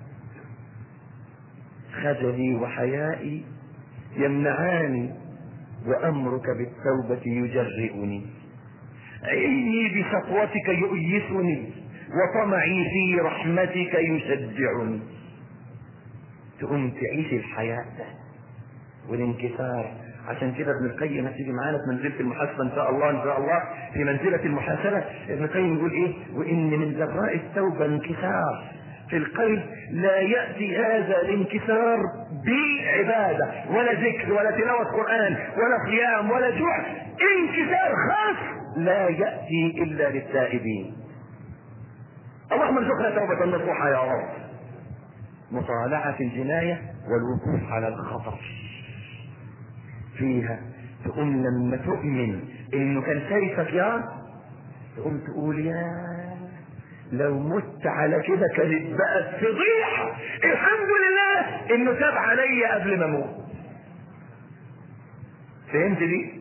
خجلي وحيائي يمنعاني وأمرك بالتوبة يجرئني علمي بسطوتك يؤيسني وطمعي في رحمتك يشجعني تقوم تعيش الحياة والانكسار عشان كده ابن القيم هتيجي معانا في منزله المحاسبه ان شاء الله ان شاء الله في منزله المحاسبه ابن القيم يقول ايه؟ وان من جراء التوبه انكسار في القلب لا ياتي هذا الانكسار بعباده ولا ذكر ولا تلاوه قران ولا صيام ولا جوع انكسار خاص لا ياتي الا للتائبين اللهم ارزقنا توبه نصوحه يا رب مطالعه الجنايه والوقوف على الخطر فيها تقوم لما تؤمن انه كان شايفك يا تقوم تقول يا لو مت على كده كانت بقت فضيحة الحمد لله انه تاب علي قبل ما اموت فهمت دي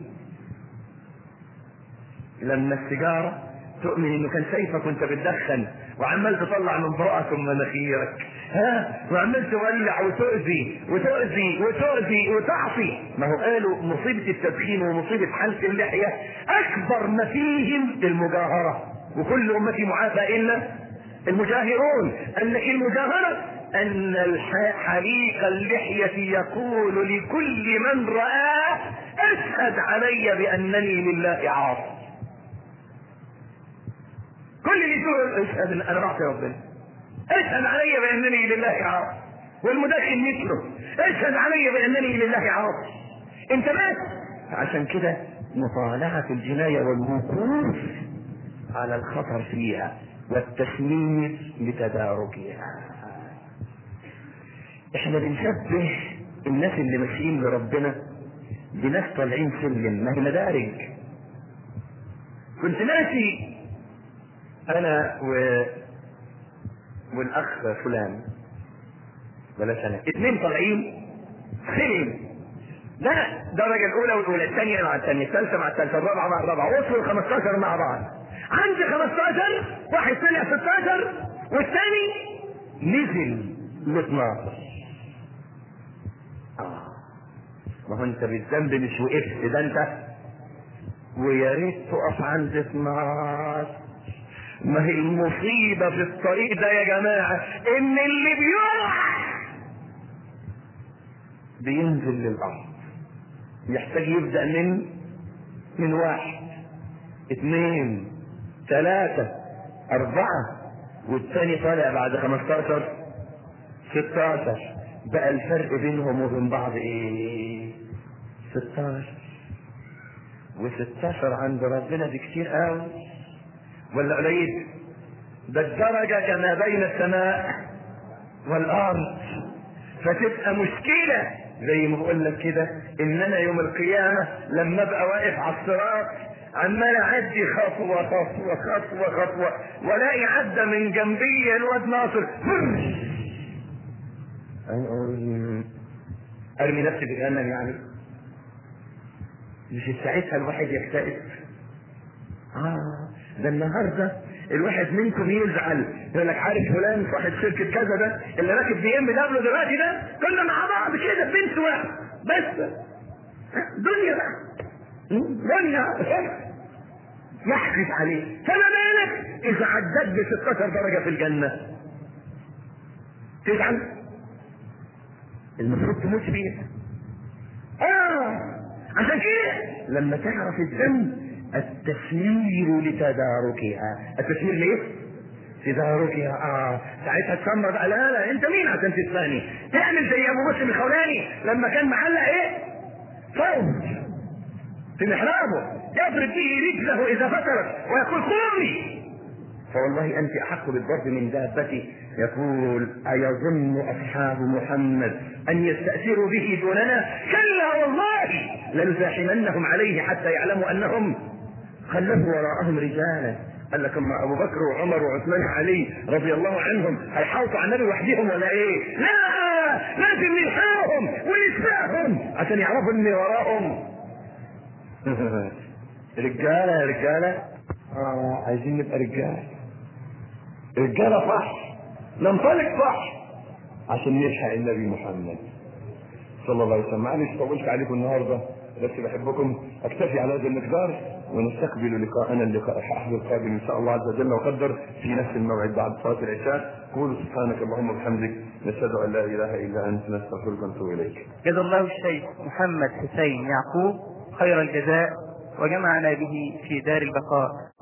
لما السيجارة تؤمن انه كان شايفك وانت بتدخن وعمال تطلع من بقك ومن مناخيرك ها وعمال تولع وتؤذي وتؤذي وتؤذي وتعصي ما هو قالوا مصيبة التدخين ومصيبة حلق اللحية أكبر ما فيهم المجاهرة وكل أمتي معافى إلا المجاهرون أن المجاهرة أن حليق اللحية يقول لكل من رآه اشهد علي بأنني لله عاصي كل اللي يقول اشهد ان انا بعصي ربنا اشهد علي بانني لله عاصي والمدخن مثله اشهد علي بانني لله عاصي انت مات عشان كده مطالعة الجناية والوقوف على الخطر فيها والتسمير لتداركها احنا بنشبه الناس اللي ماشيين لربنا بناس طالعين سلم ما هي مدارج كنت ماشي انا و... والاخ فلان بلاش انا اتنين طالعين سلم لا الدرجة الأولى والأولى الثانية مع الثانية الثالثة مع الثالثة الرابعة مع الرابعة وصلوا ال 15 مع بعض عندي 15 واحد طلع 16 والثاني نزل ل 12 آه ما هو أنت بالذنب مش وقفت ده أنت ويا ريت تقف عند 12 ما هي المصيبة في الطريق ده يا جماعة إن اللي بيقع بينزل للأرض يحتاج يبدأ من من واحد اثنين ثلاثة أربعة والثاني طالع بعد 15 16 بقى الفرق بينهم وبين بعض ايه 16 و16 عند ربنا دي كتير قوي ولا قليل ده الدرجة كما بين السماء والأرض فتبقى مشكلة زي ما بقول لك كده ان انا يوم القيامة لما ابقى واقف على الصراط عمال اعدي خطوة خطوة خطوة خطوة والاقي عدى من جنبي الواد ناصر ارمي نفسي في جهنم يعني مش ساعتها الواحد يكتئب اه ده النهارده الواحد منكم يزعل يقول لك عارف فلان صاحب شركه كذا ده اللي راكب بي ام دبليو دلوقتي ده كنا مع بعض كده بنت واحد بس دنيا بقى دنيا يحكي عليه فما بالك اذا عدت ب 16 درجه في الجنه تزعل المفروض تموت فيها اه عشان كده لما تعرف الذنب التسيير لتداركها التسيير ليه تداركها اه ساعتها تسمى بقى لا لا انت مين عشان تسمعني تعمل زي ابو مسلم الخولاني لما كان معلق ايه صوت في محرابه يضرب به رجله اذا فترت ويقول قومي فوالله أنت أحق بالضرب من دابتي يقول أيظن أصحاب محمد أن يستأثروا به دوننا كلا والله لنزاحمنهم عليه حتى يعلموا أنهم خلفوا وراءهم رجالا قال لك اما ابو بكر وعمر وعثمان وعلي رضي الله عنهم هيحاوطوا على النبي وحدهم ولا ايه؟ لا لازم نلحقهم ونسبقهم عشان يعرفوا ان وراهم رجاله يا رجاله اه عايزين نبقى رجاله رجاله صح ننطلق صح عشان نلحق النبي محمد صلى الله عليه وسلم معلش طولت عليكم النهارده بس بحبكم اكتفي على هذا المقدار ونستقبل لقاءنا اللقاء الاحد القادم ان شاء الله عز وجل وقدر في نفس الموعد بعد صلاه العشاء قولوا سبحانك اللهم وبحمدك نشهد ان لا اله الا انت نستغفرك ونتوب اليك. جزا الله الشيخ محمد حسين يعقوب خير الجزاء وجمعنا به في دار البقاء